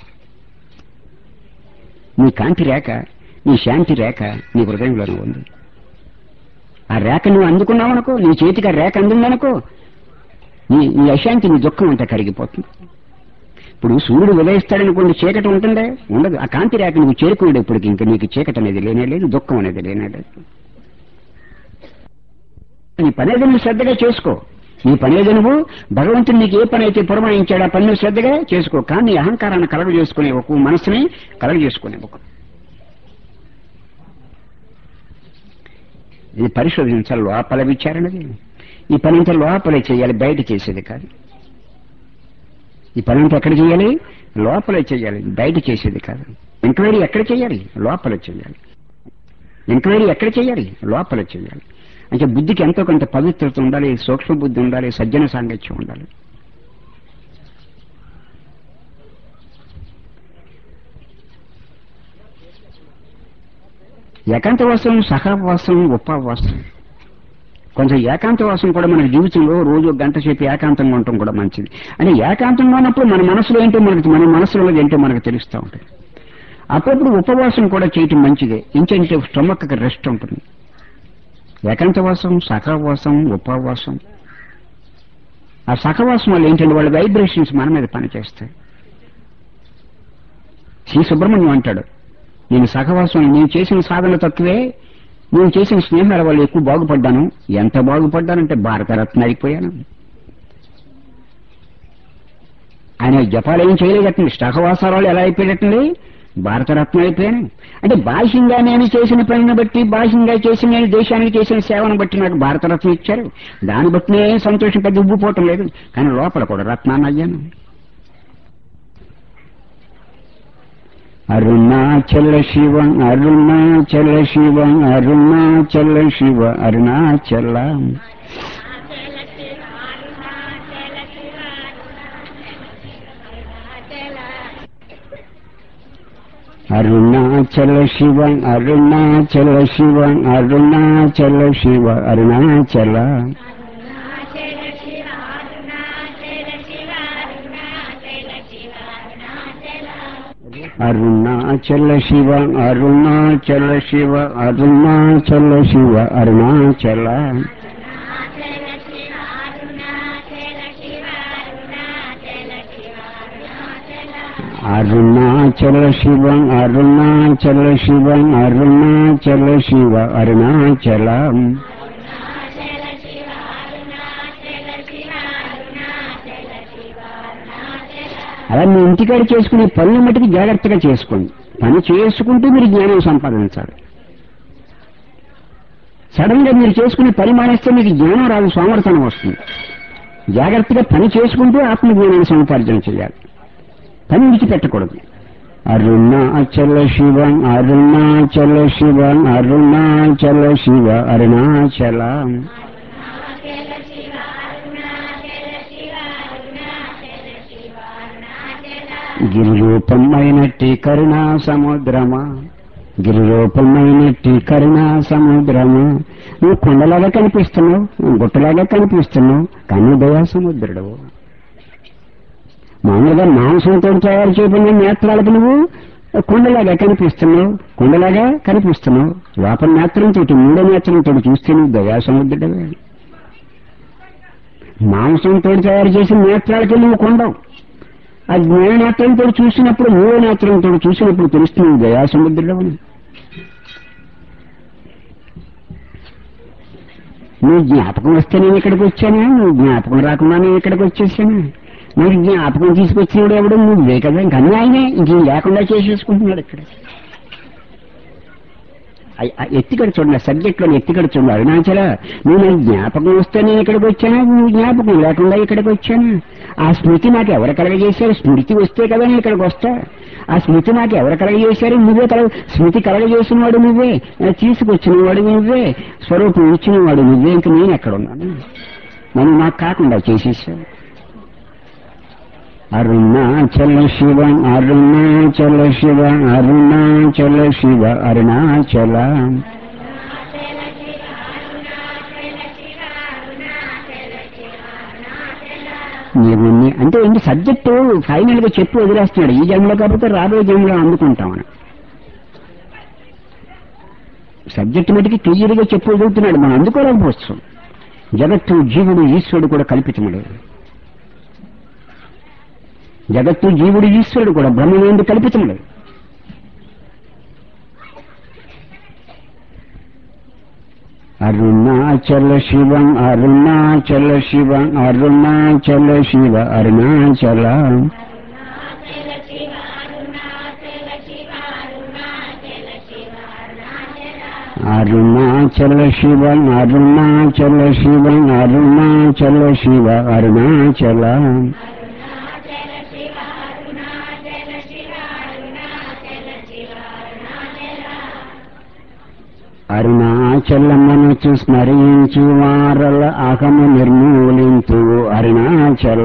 Speaker 1: నీ కాంతి రేఖ నీ శాంతి రేఖ నీ హృదయంలోనే ఉంది ఆ రేఖ నువ్వు అందుకున్నావనుకో నీ చేతికి ఆ రేఖ అందిందనుకో నీ నీ అశాంతి నీ దుఃఖం అంతా కరిగిపోతుంది ఇప్పుడు సూర్యుడు ఉదయిస్తాడనుకోండి చీకటి ఉంటుందే ఉండదు ఆ కాంతి రేఖ నువ్వు చేరుకున్నాడు ఇప్పటికి ఇంకా నీకు చీకటి అనేది లేనే లేదు దుఃఖం అనేది లేనే లేదు నీ పనేది నువ్వు శ్రద్ధగా చేసుకో నీ పనేది నువ్వు భగవంతుడు నీకు ఏ పని అయితే పురమాయించాడు ఆ పని నువ్వు శ్రద్ధగా చేసుకో కానీ నీ అహంకారాన్ని కలగ చేసుకునే ఒక మనసుని కలగ చేసుకునే ఒక ఇది పరిశోధించాలి లోపల విచారణది ఈ పని అంతా లోపలే చేయాలి బయట చేసేది కాదు ఈ పని అంతా ఎక్కడ చేయాలి లోపలే చేయాలి బయట చేసేది కాదు ఎంక్వైరీ ఎక్కడ చేయాలి లోపల చేయాలి ఎంక్వైరీ ఎక్కడ చేయాలి లోపల చేయాలి అంటే బుద్ధికి ఎంతో కొంత పవిత్రత ఉండాలి సూక్ష్మ బుద్ధి ఉండాలి సజ్జన సాంగత్యం ఉండాలి ఏకాంతవాసం సహవాసం ఉపవాసం కొంచెం ఏకాంతవాసం కూడా మన జీవితంలో రోజు ఒక గంట సేపు ఏకాంతంగా ఉండటం కూడా మంచిది అంటే ఏకాంతంగా ఉన్నప్పుడు మన మనసులో ఏంటో మనకి మన మనసులో ఏంటో మనకు తెలుస్తూ ఉంటుంది అప్పుడప్పుడు ఉపవాసం కూడా చేయటం మంచిదే ఇంకంటే స్టమక్ రెస్ట్ ఉంటుంది ఏకాంతవాసం సహవాసం ఉపవాసం ఆ సహవాసం వల్ల ఏంటంటే వాళ్ళ వైబ్రేషన్స్ మన మీద పనిచేస్తాయి శ్రీ సుబ్రహ్మణ్యం అంటాడు నేను సహవాసం నేను చేసిన సాధన తక్కువే నేను చేసిన స్నేహాల వల్ల ఎక్కువ బాగుపడ్డాను ఎంత బాగుపడ్డానంటే భారతరత్న అయిపోయాను ఆయన జపాలు ఏం చేయలేదటండి సహవాసాలు ఎలా అయిపోయేటండి భారతరత్న అయిపోయాను అంటే బాహ్యంగా నేను చేసిన పనిని బట్టి బాహ్యంగా చేసిన నేను దేశానికి చేసిన సేవను బట్టి నాకు భారతరత్న ఇచ్చారు దాన్ని బట్టి నేను సంతోషం పెద్ద ఉబ్బిపోవటం లేదు కానీ లోపల కూడా రత్నాన్ని అయ్యాను అరుణాచల శివ అరుణాచల శివ అరుణాచల శివ అరుణాచల అరుణాచల శివ అరుణాచల శివ అరుణాచల శివ అరుణాచల అరుణాచల శివ అరుణాచల శివ అరుణాచల శివ అరుణాచల అరుణాచల శివ అరుణాచల శివ అరుణాచల శివ అరుణాచల అలా మీ ఇంటికాడ చేసుకునే పనులు మటుకు జాగ్రత్తగా చేసుకోండి పని చేసుకుంటూ మీరు జ్ఞానం సంపాదించాలి సడన్ గా మీరు చేసుకునే పని మానేస్తే మీకు జ్ఞానం రాదు సోమరతనం వస్తుంది జాగ్రత్తగా పని చేసుకుంటూ ఆత్మజ్ఞానాన్ని సముపార్జన చేయాలి పని విడిచిపెట్టకూడదు అరుణాచల శివ అరుణాచల శివ అరుణాచల శివ అరుణాచల గిరిరూపమైనట్టి కరుణా సముద్రమా గిరిరూపమైనట్టి కరుణా సముద్రమా నువ్వు కొండలాగా కనిపిస్తున్నావు నువ్వు గుట్టలాగా కనిపిస్తున్నావు కానీ దయా సముద్రుడు మామూలుగా మాంసంతో తయారు చేయబడిన నేత్రాలకు నువ్వు కొండలాగా కనిపిస్తున్నావు కొండలాగా కనిపిస్తున్నావు లోపల నేత్రంతో మూడో నేత్రంతో చూస్తే నువ్వు దయా సముద్రుడవే మాంసంతో తయారు చేసిన నేత్రాలకి నువ్వు కొండవు ఆ జ్ఞాన నేత్రంతో చూసినప్పుడు మూడో నేత్రంతో చూసినప్పుడు తెలుస్తుంది దయా సముద్రుడవని నువ్వు జ్ఞాపకం వస్తే నేను ఇక్కడికి వచ్చానా నువ్వు జ్ఞాపకం రాకుండా నేను ఇక్కడికి వచ్చేసాను నువ్వు జ్ఞాపకం తీసుకొచ్చినప్పుడు ఎవడు నువ్వే కదా ఇంకా అన్నీ ఆయనే ఇంకేం లేకుండా చేసేసుకుంటున్నాడు ఇక్కడ అయ్- ఆ ఎత్తికడ చూడండి సబ్జెక్ట్ లో ఎత్తికడ చూడండి అరుణాచల నువ్వు నాకు జ్ఞాపకం వస్తే నేను ఇక్కడికి వచ్చానా నువ్వు జ్ఞాపకం లేకుండా ఇక్కడికి వచ్చాను ఆ స్మృతి నాకు ఎవరు కలగజేశారు స్మృతి వస్తే కదా నేను ఇక్కడికి వస్తా ఆ స్మృతి నాకు ఎవరు కలగజేశారు నువ్వే కలగ స్మృతి కలగజేసిన వాడు నువ్వే ఆ తీసుకొచ్చిన వాడు నువ్వే స్వరూపం ఇచ్చిన వాడు నువ్వే ఇంక నేను ఎక్కడ ఉన్నాను నన్ను నాకు కాకుండా చేసేసావు అరుణాచల శివ అరుణాచల శివ అరుణాచల శివ అరుణాచల నీవు నీ- అంటే ఏంటి సబ్జెక్టు ఫైనల్ గా చెప్పి వదిలేస్తున్నాడు ఈ జన్మలో కాకపోతే రాబోయే జన్మలో అందుకుంటామని సబ్జెక్ట్ మటుకి క్లియర్ గా చెప్పి వదులుతున్నాడు మనం అందుకోలేకపోవచ్చు జగత్తు జీవుడు ఈశ్వరుడు కూడా కల్పితముడు జగత్తు జీవుడు ఈశ్వరుడు కూడా బ్రహ్మమేందు కల్పితముడు అరుణాచల శివ అరుణాచల శివ అరుణాచల శివ అరుణాచల అరుణాచల శివ అరుణాచల శివ అరుణాచల శివ అరుణాచల అరుణాచలమనుచు స్మరించి వారల అహము నిర్మూలించు అరుణాచల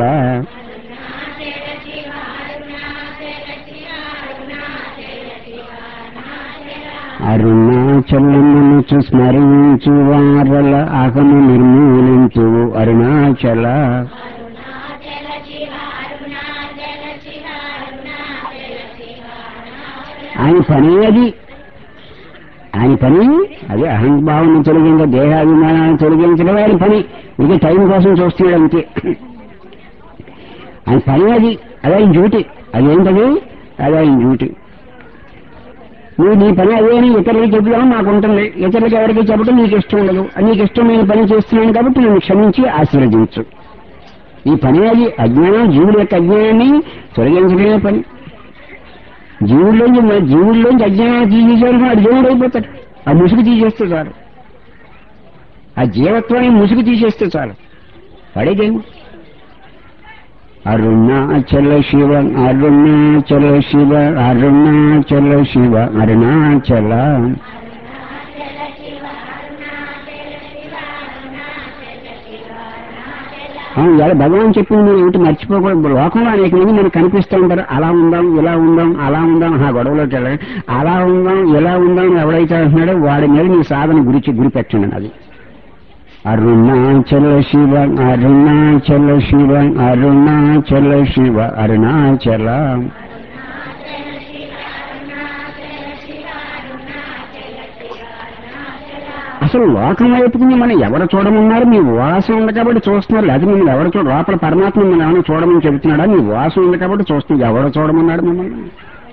Speaker 1: అరుణాచలమును స్మరించు వారల అహము నిర్మూలించు అరుణాచల
Speaker 2: అరుణాచల శివ అరుణాచల శివ అరుణాచల శివ
Speaker 1: ఆయన పని అది ఆయన పని అదే అహంభావం తొలగించ దేహాభిమానాన్ని తొలగించడం ఆయన పని ఇది టైం కోసం చూస్తున్నాడు అంతే ఆయన పని అది అదే ఆయన డ్యూటీ అదేంటది అదే ఆయన డ్యూటీ నువ్వు నీ పని అదే అని ఇతరులకు చెబుదాం నాకు ఉంటుంది ఇతరులకు ఎవరికి చెప్పడం నీకు ఇష్టం ఉండదు నీకు ఇష్టమైన పని చేస్తున్నాను కాబట్టి నేను క్షమించి ఆశీర్వదించు ఈ పని అది అజ్ఞానం జీవుడి యొక్క అజ్ఞానాన్ని తొలగించడమే పని జీవుల్లోంచి మన జీవుల్లోంచి అజ్ఞానాన్ని తీసేసాడు వాడు దేవుడు అయిపోతాడు ఆ ముసుగు తీసేస్తే చాలు ఆ జీవత్వాన్ని ముసుగు తీసేస్తే చాలు వాడే దేవుడు అరుణాచల శివ అరుణాచల శివ అరుణాచల శివ అరుణాచల
Speaker 2: అరుణాచల శివ అరుణాచల శివ అరుణాచల శివ అరుణాచల
Speaker 1: ఆ, ఇవాళ భగవాన్ చెప్పింది మీరు ఏమిటి మర్చిపోకూడదు లోకంలో అనేక మంది మనకు కనిపిస్తూ ఉంటారు అలా ఉందాం ఇలా ఉందాం అలా ఉందాం ఆ గొడవలోకి వెళ్ళాలి అలా ఉందాం ఇలా ఉందాం అని ఎవడైతే అంటున్నాడో వాడి మీద నీ సాధన గురించి గురి పెట్టండి అది అరుణాచల శివ అరుణాచల శివ అరుణాచల శివ అరుణాచల
Speaker 2: అరుణాచల శివ అరుణాచల శివ అరుణాచల శివ అరుణాచల
Speaker 1: అసలు లోకం వైపుకుని మనం ఎవరు చూడమన్నారు మీ వాసం ఉంది కాబట్టి చూస్తున్నారు లేదా మిమ్మల్ని ఎవరు చూడ లోపల పరమాత్మ మిమ్మల్ని ఏమైనా చూడమని చెబుతున్నాడా మీ వాసం ఉంది కాబట్టి చూస్తున్నారు ఎవరు చూడమన్నాడు మిమ్మల్ని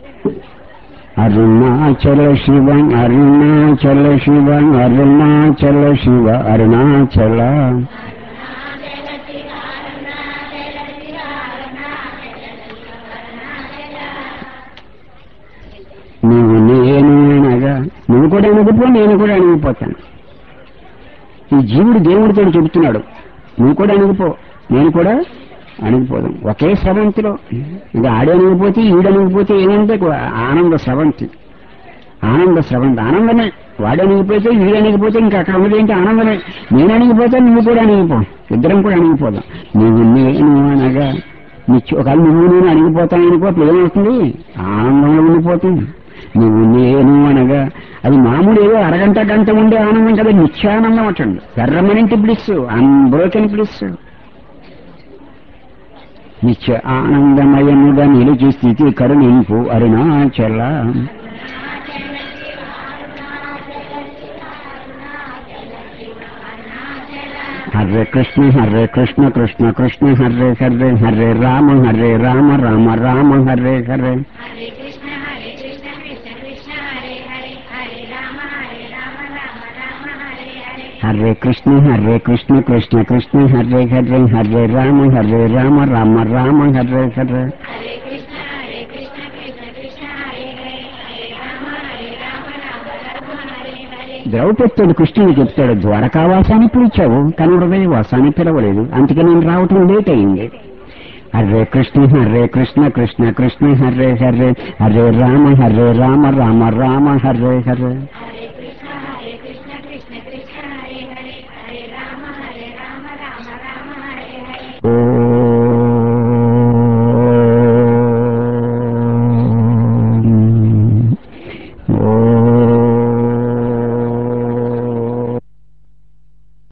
Speaker 1: అరుణాచల శివ అరుణాచల శివ అరుణాచల శివ అరుణాచల
Speaker 2: అరుణాచల శివ అరుణాచల శివ అరుణాచల శివ అరుణాచల
Speaker 1: నువ్వు నేను అనగా నువ్వు కూడా అణిగిపో నేను కూడా అణిగిపోతాను ఈ జీవుడు దేవుడితో చెబుతున్నాడు నువ్వు కూడా అణిగిపో నేను కూడా అణిగిపోదాం ఒకే స్రవంతిలో ఇంకా ఆడి అణిగిపోతే ఈడు అణిగిపోతే ఏమంటే ఆనంద స్రవంతి ఆనంద స్రవంతి ఆనందమే వాడు అణిగిపోతే వీడు అణిగిపోతే ఇంకా అక్కడ ఉన్నది ఏంటి ఆనందమే నేను అణిగిపోతే నువ్వు కూడా అణిగిపో ఇద్దరం కూడా అణిగిపోదాం నువ్వు నేను అనగా నిత్య ఒకవేళ నువ్వు నేను అణిగిపోతాననుకో అప్పుడు ఏమవుతుంది ఆనందంలో ఉండిపోతుంది నువ్వు నేను అనగా అది మామూలు ఏదో అరగంట గంట ఉండే ఆనందం కదా నిత్యానందం అటండి పెర్రమనెంట్ బ్లిస్ అన్బ్రోకెన్ బ్లిస్ నిత్య ఆనందమయముగా నిలిచి స్థితి కరుణింపు అరుణాచల హరే కృష్ణ హరే కృష్ణ కృష్ణ కృష్ణ హరే హరే హరే రామ హరే రామ రామ రామ హరే హరే
Speaker 2: హరే కృష్ణ హరే కృష్ణ కృష్ణ కృష్ణ హరే హరే హరే రామ హరే రామ రామ రామ హరే హరే
Speaker 1: హరే కృష్ణ హరే కృష్ణ కృష్ణ కృష్ణ హరే హరే హరే రామ హరే రామ రామ రామ హరే హరే
Speaker 2: హరే కృష్ణ హరే కృష్ణ కృష్ణ కృష్ణ హరే హరే హరే రామ హరే రామ రామ రామ హరే హరే
Speaker 1: ద్రౌపదుడు కృష్ణుని చెప్తాడు ద్వారకావాసాన్ని పిలిచావు కానీ హృదయ వాసాన్ని పిలవలేదు అందుకే నేను రావటం లేట్ అయింది హరే కృష్ణ హరే కృష్ణ కృష్ణ కృష్ణ హరే హరే హరే రామ హరే రామ రామ రామ హరే హరే
Speaker 2: హరే